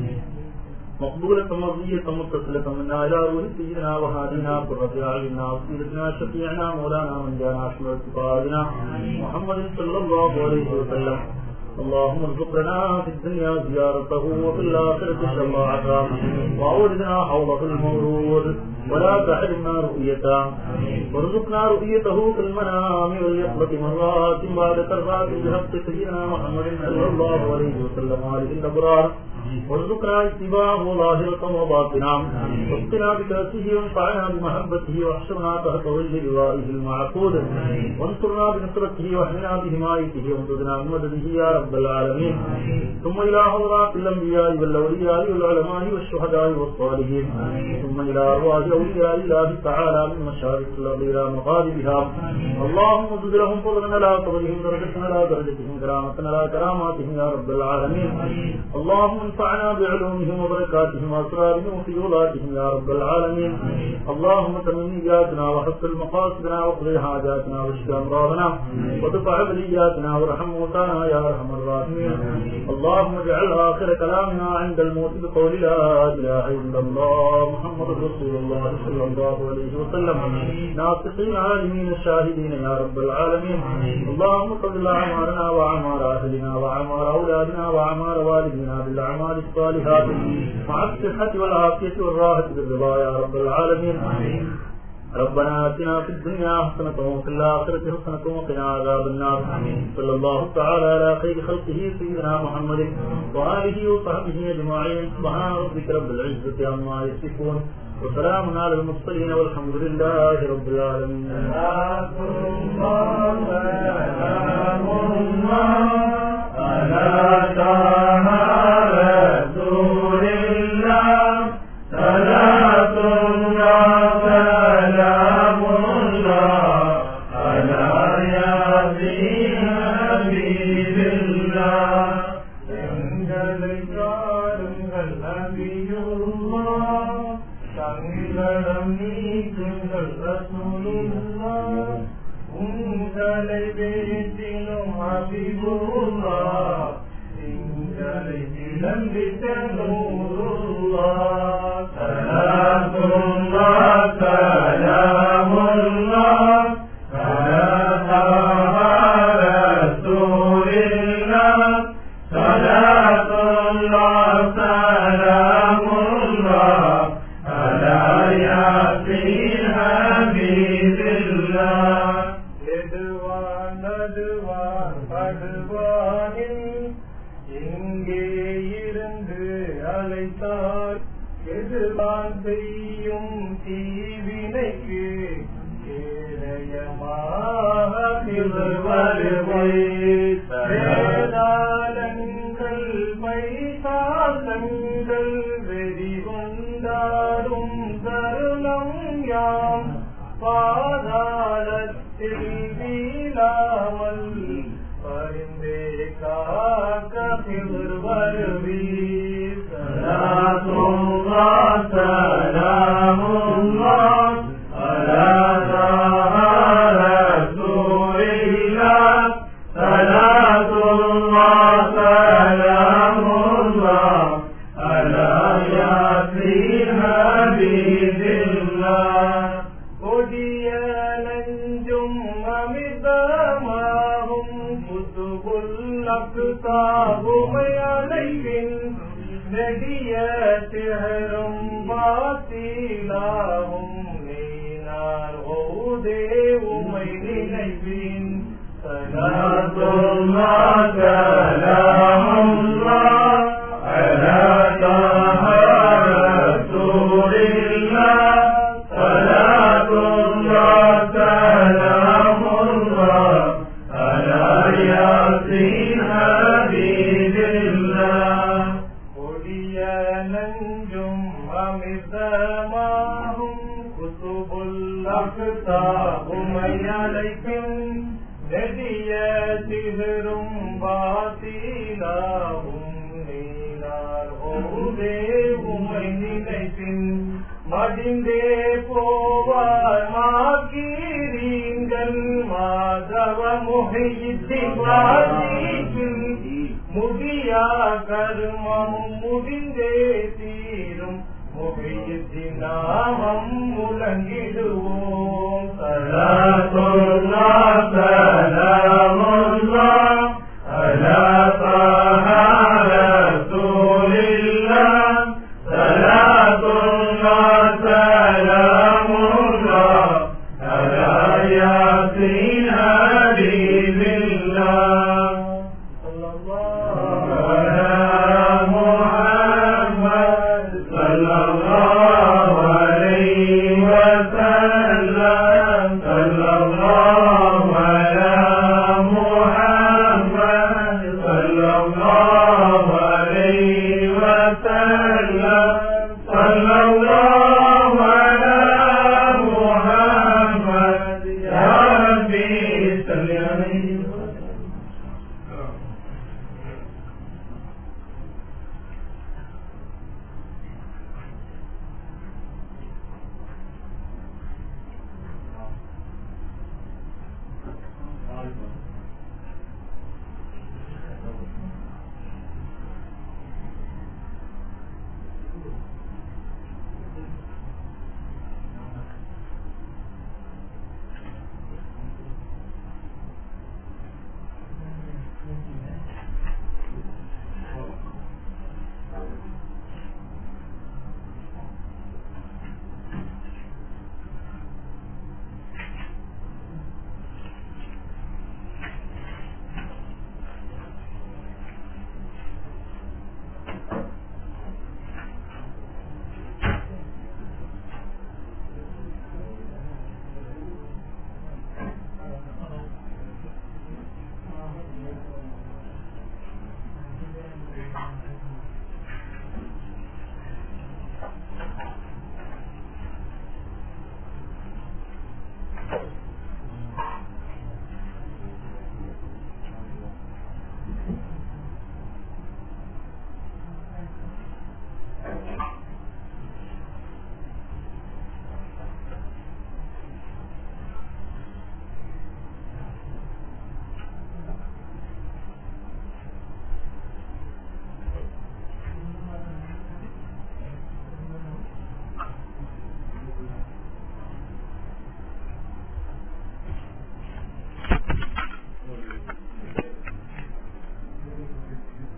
Speaker 2: مقبولة مرضية متصلة منا إلى روح سيدنا وهادينا قرة أعيننا وسيلتنا شفيعنا مولانا من جانا أشمل اتقادنا محمد صلى الله عليه وسلم اللهم ارزق لنا في الدنيا زيارته وفي الآخرة شفاعته وأوردنا حوضه المورود ولا تحرمنا رؤيته وارزقنا رؤيته في المنام واليقظة مرات بعد كرات بحق سيدنا محمد صلى الله عليه وسلم عليه الأبرار وارزقنا اتباعه ظاهرة وباطنا واسقنا بكاسه وانفعنا بمحبته واحشرنا تحت ظل لوائه المعقود وانصرنا بنصرته واحمنا بحمايته وامددنا بمدده يا رب العالمين ثم الى حضرات الانبياء والاولياء والعلماء والشهداء والصالحين ثم الى ارواح اولياء الله تعالى من مشارق الارض الى مغاربها اللهم زد لهم فضلا لا فضلهم درجة لا درجتهم كرامة لا كراماتهم يا رب العالمين اللهم انفعنا بعلومهم وبركاتهم واسرارهم وفيولاتهم يا رب العالمين اللهم تمم نياتنا وحصل مقاصدنا واقضي حاجاتنا واشف امراضنا ودفع بلياتنا وارحم موتانا يا ارحم الراحمين اللهم اجعل اخر كلامنا عند الموت بقول لا اله الا الله محمد رسول الله صلى الله عليه وسلم ناصحين عالمين شاهدين يا رب العالمين اللهم قبل اعمارنا واعمار اهلنا واعمار اولادنا واعمار والدنا بالاعمال الصالحات مع الصحه والعافيه والراحه بالرضا يا رب العالمين ربنا اتنا في الدنيا حسنة وفي الآخرة حسنة وقنا عذاب النار صلى الله تعالى على خير خلقه سيدنا محمد وآله وصحبه أجمعين سبحان ربك رب العزة عما يصفون وسلام على المرسلين والحمد لله رب العالمين
Speaker 1: رسول الله صلاة الله سلام الله على ياسين حبيب الله எங்களை காருங்கள் நபியுல்லா தங்களம் நீக்குங்கள் ரசூலுல்லா உங்களை வேண்டினும் ஹபீபுல்லா எங்களை விளம்பிட்ட நூறுல்லா சலாத்துல்லா சலாமுல்லா صلاة الله سلام الله على ياسين حبيب الله எதுவான் நடுவான் படுவானில் எங்கே இருந்து அழைத்தார் எதுவான் செய்யும் தீவினைக்கு கேரயமாக திருவருவை வேதாளங்கள் பைசாசங்கள் வெறி கொண்டாடும் தருணம் யாம் பாதாளத்தில் வீழாமல் பரிந்தே காக்க திருவருவீர் சலாத்துல்லா சலாமுல்லா அலா ரசூலில்லா சலாத்துல்லா சலாமுல்லா
Speaker 3: அக்தாவுமை அழைப்பின் நெடிய திகழும் வாசீலாவும் நீனார் ஓதே உமை நினைப்பின் சலாத்துல்லாஹ் சலாமுல்லாஹ் அலா தாஹ ரசூலில்லாஹ் சலாத்துல்லாஹ் சலாமுல்லாஹ் அலா யாசீன் ஹபீபில்லாஹ் கொடிய நஞ்சும் அமிர்தமாகும் குத்துபுல் அக்தாவுமை அழைக்கும் நெடிய திகரும் பாசீலாவும் நீனார் ஓதே உமை நினைப்பின் மடிந்தே போவார் மாக்கீரீங்கள் மாதவ முகையித்தின் முடியா கருமமும் முடிந்தே தீரும் முகையித்தின் நாமம் முழங்கிடுவோம் சலா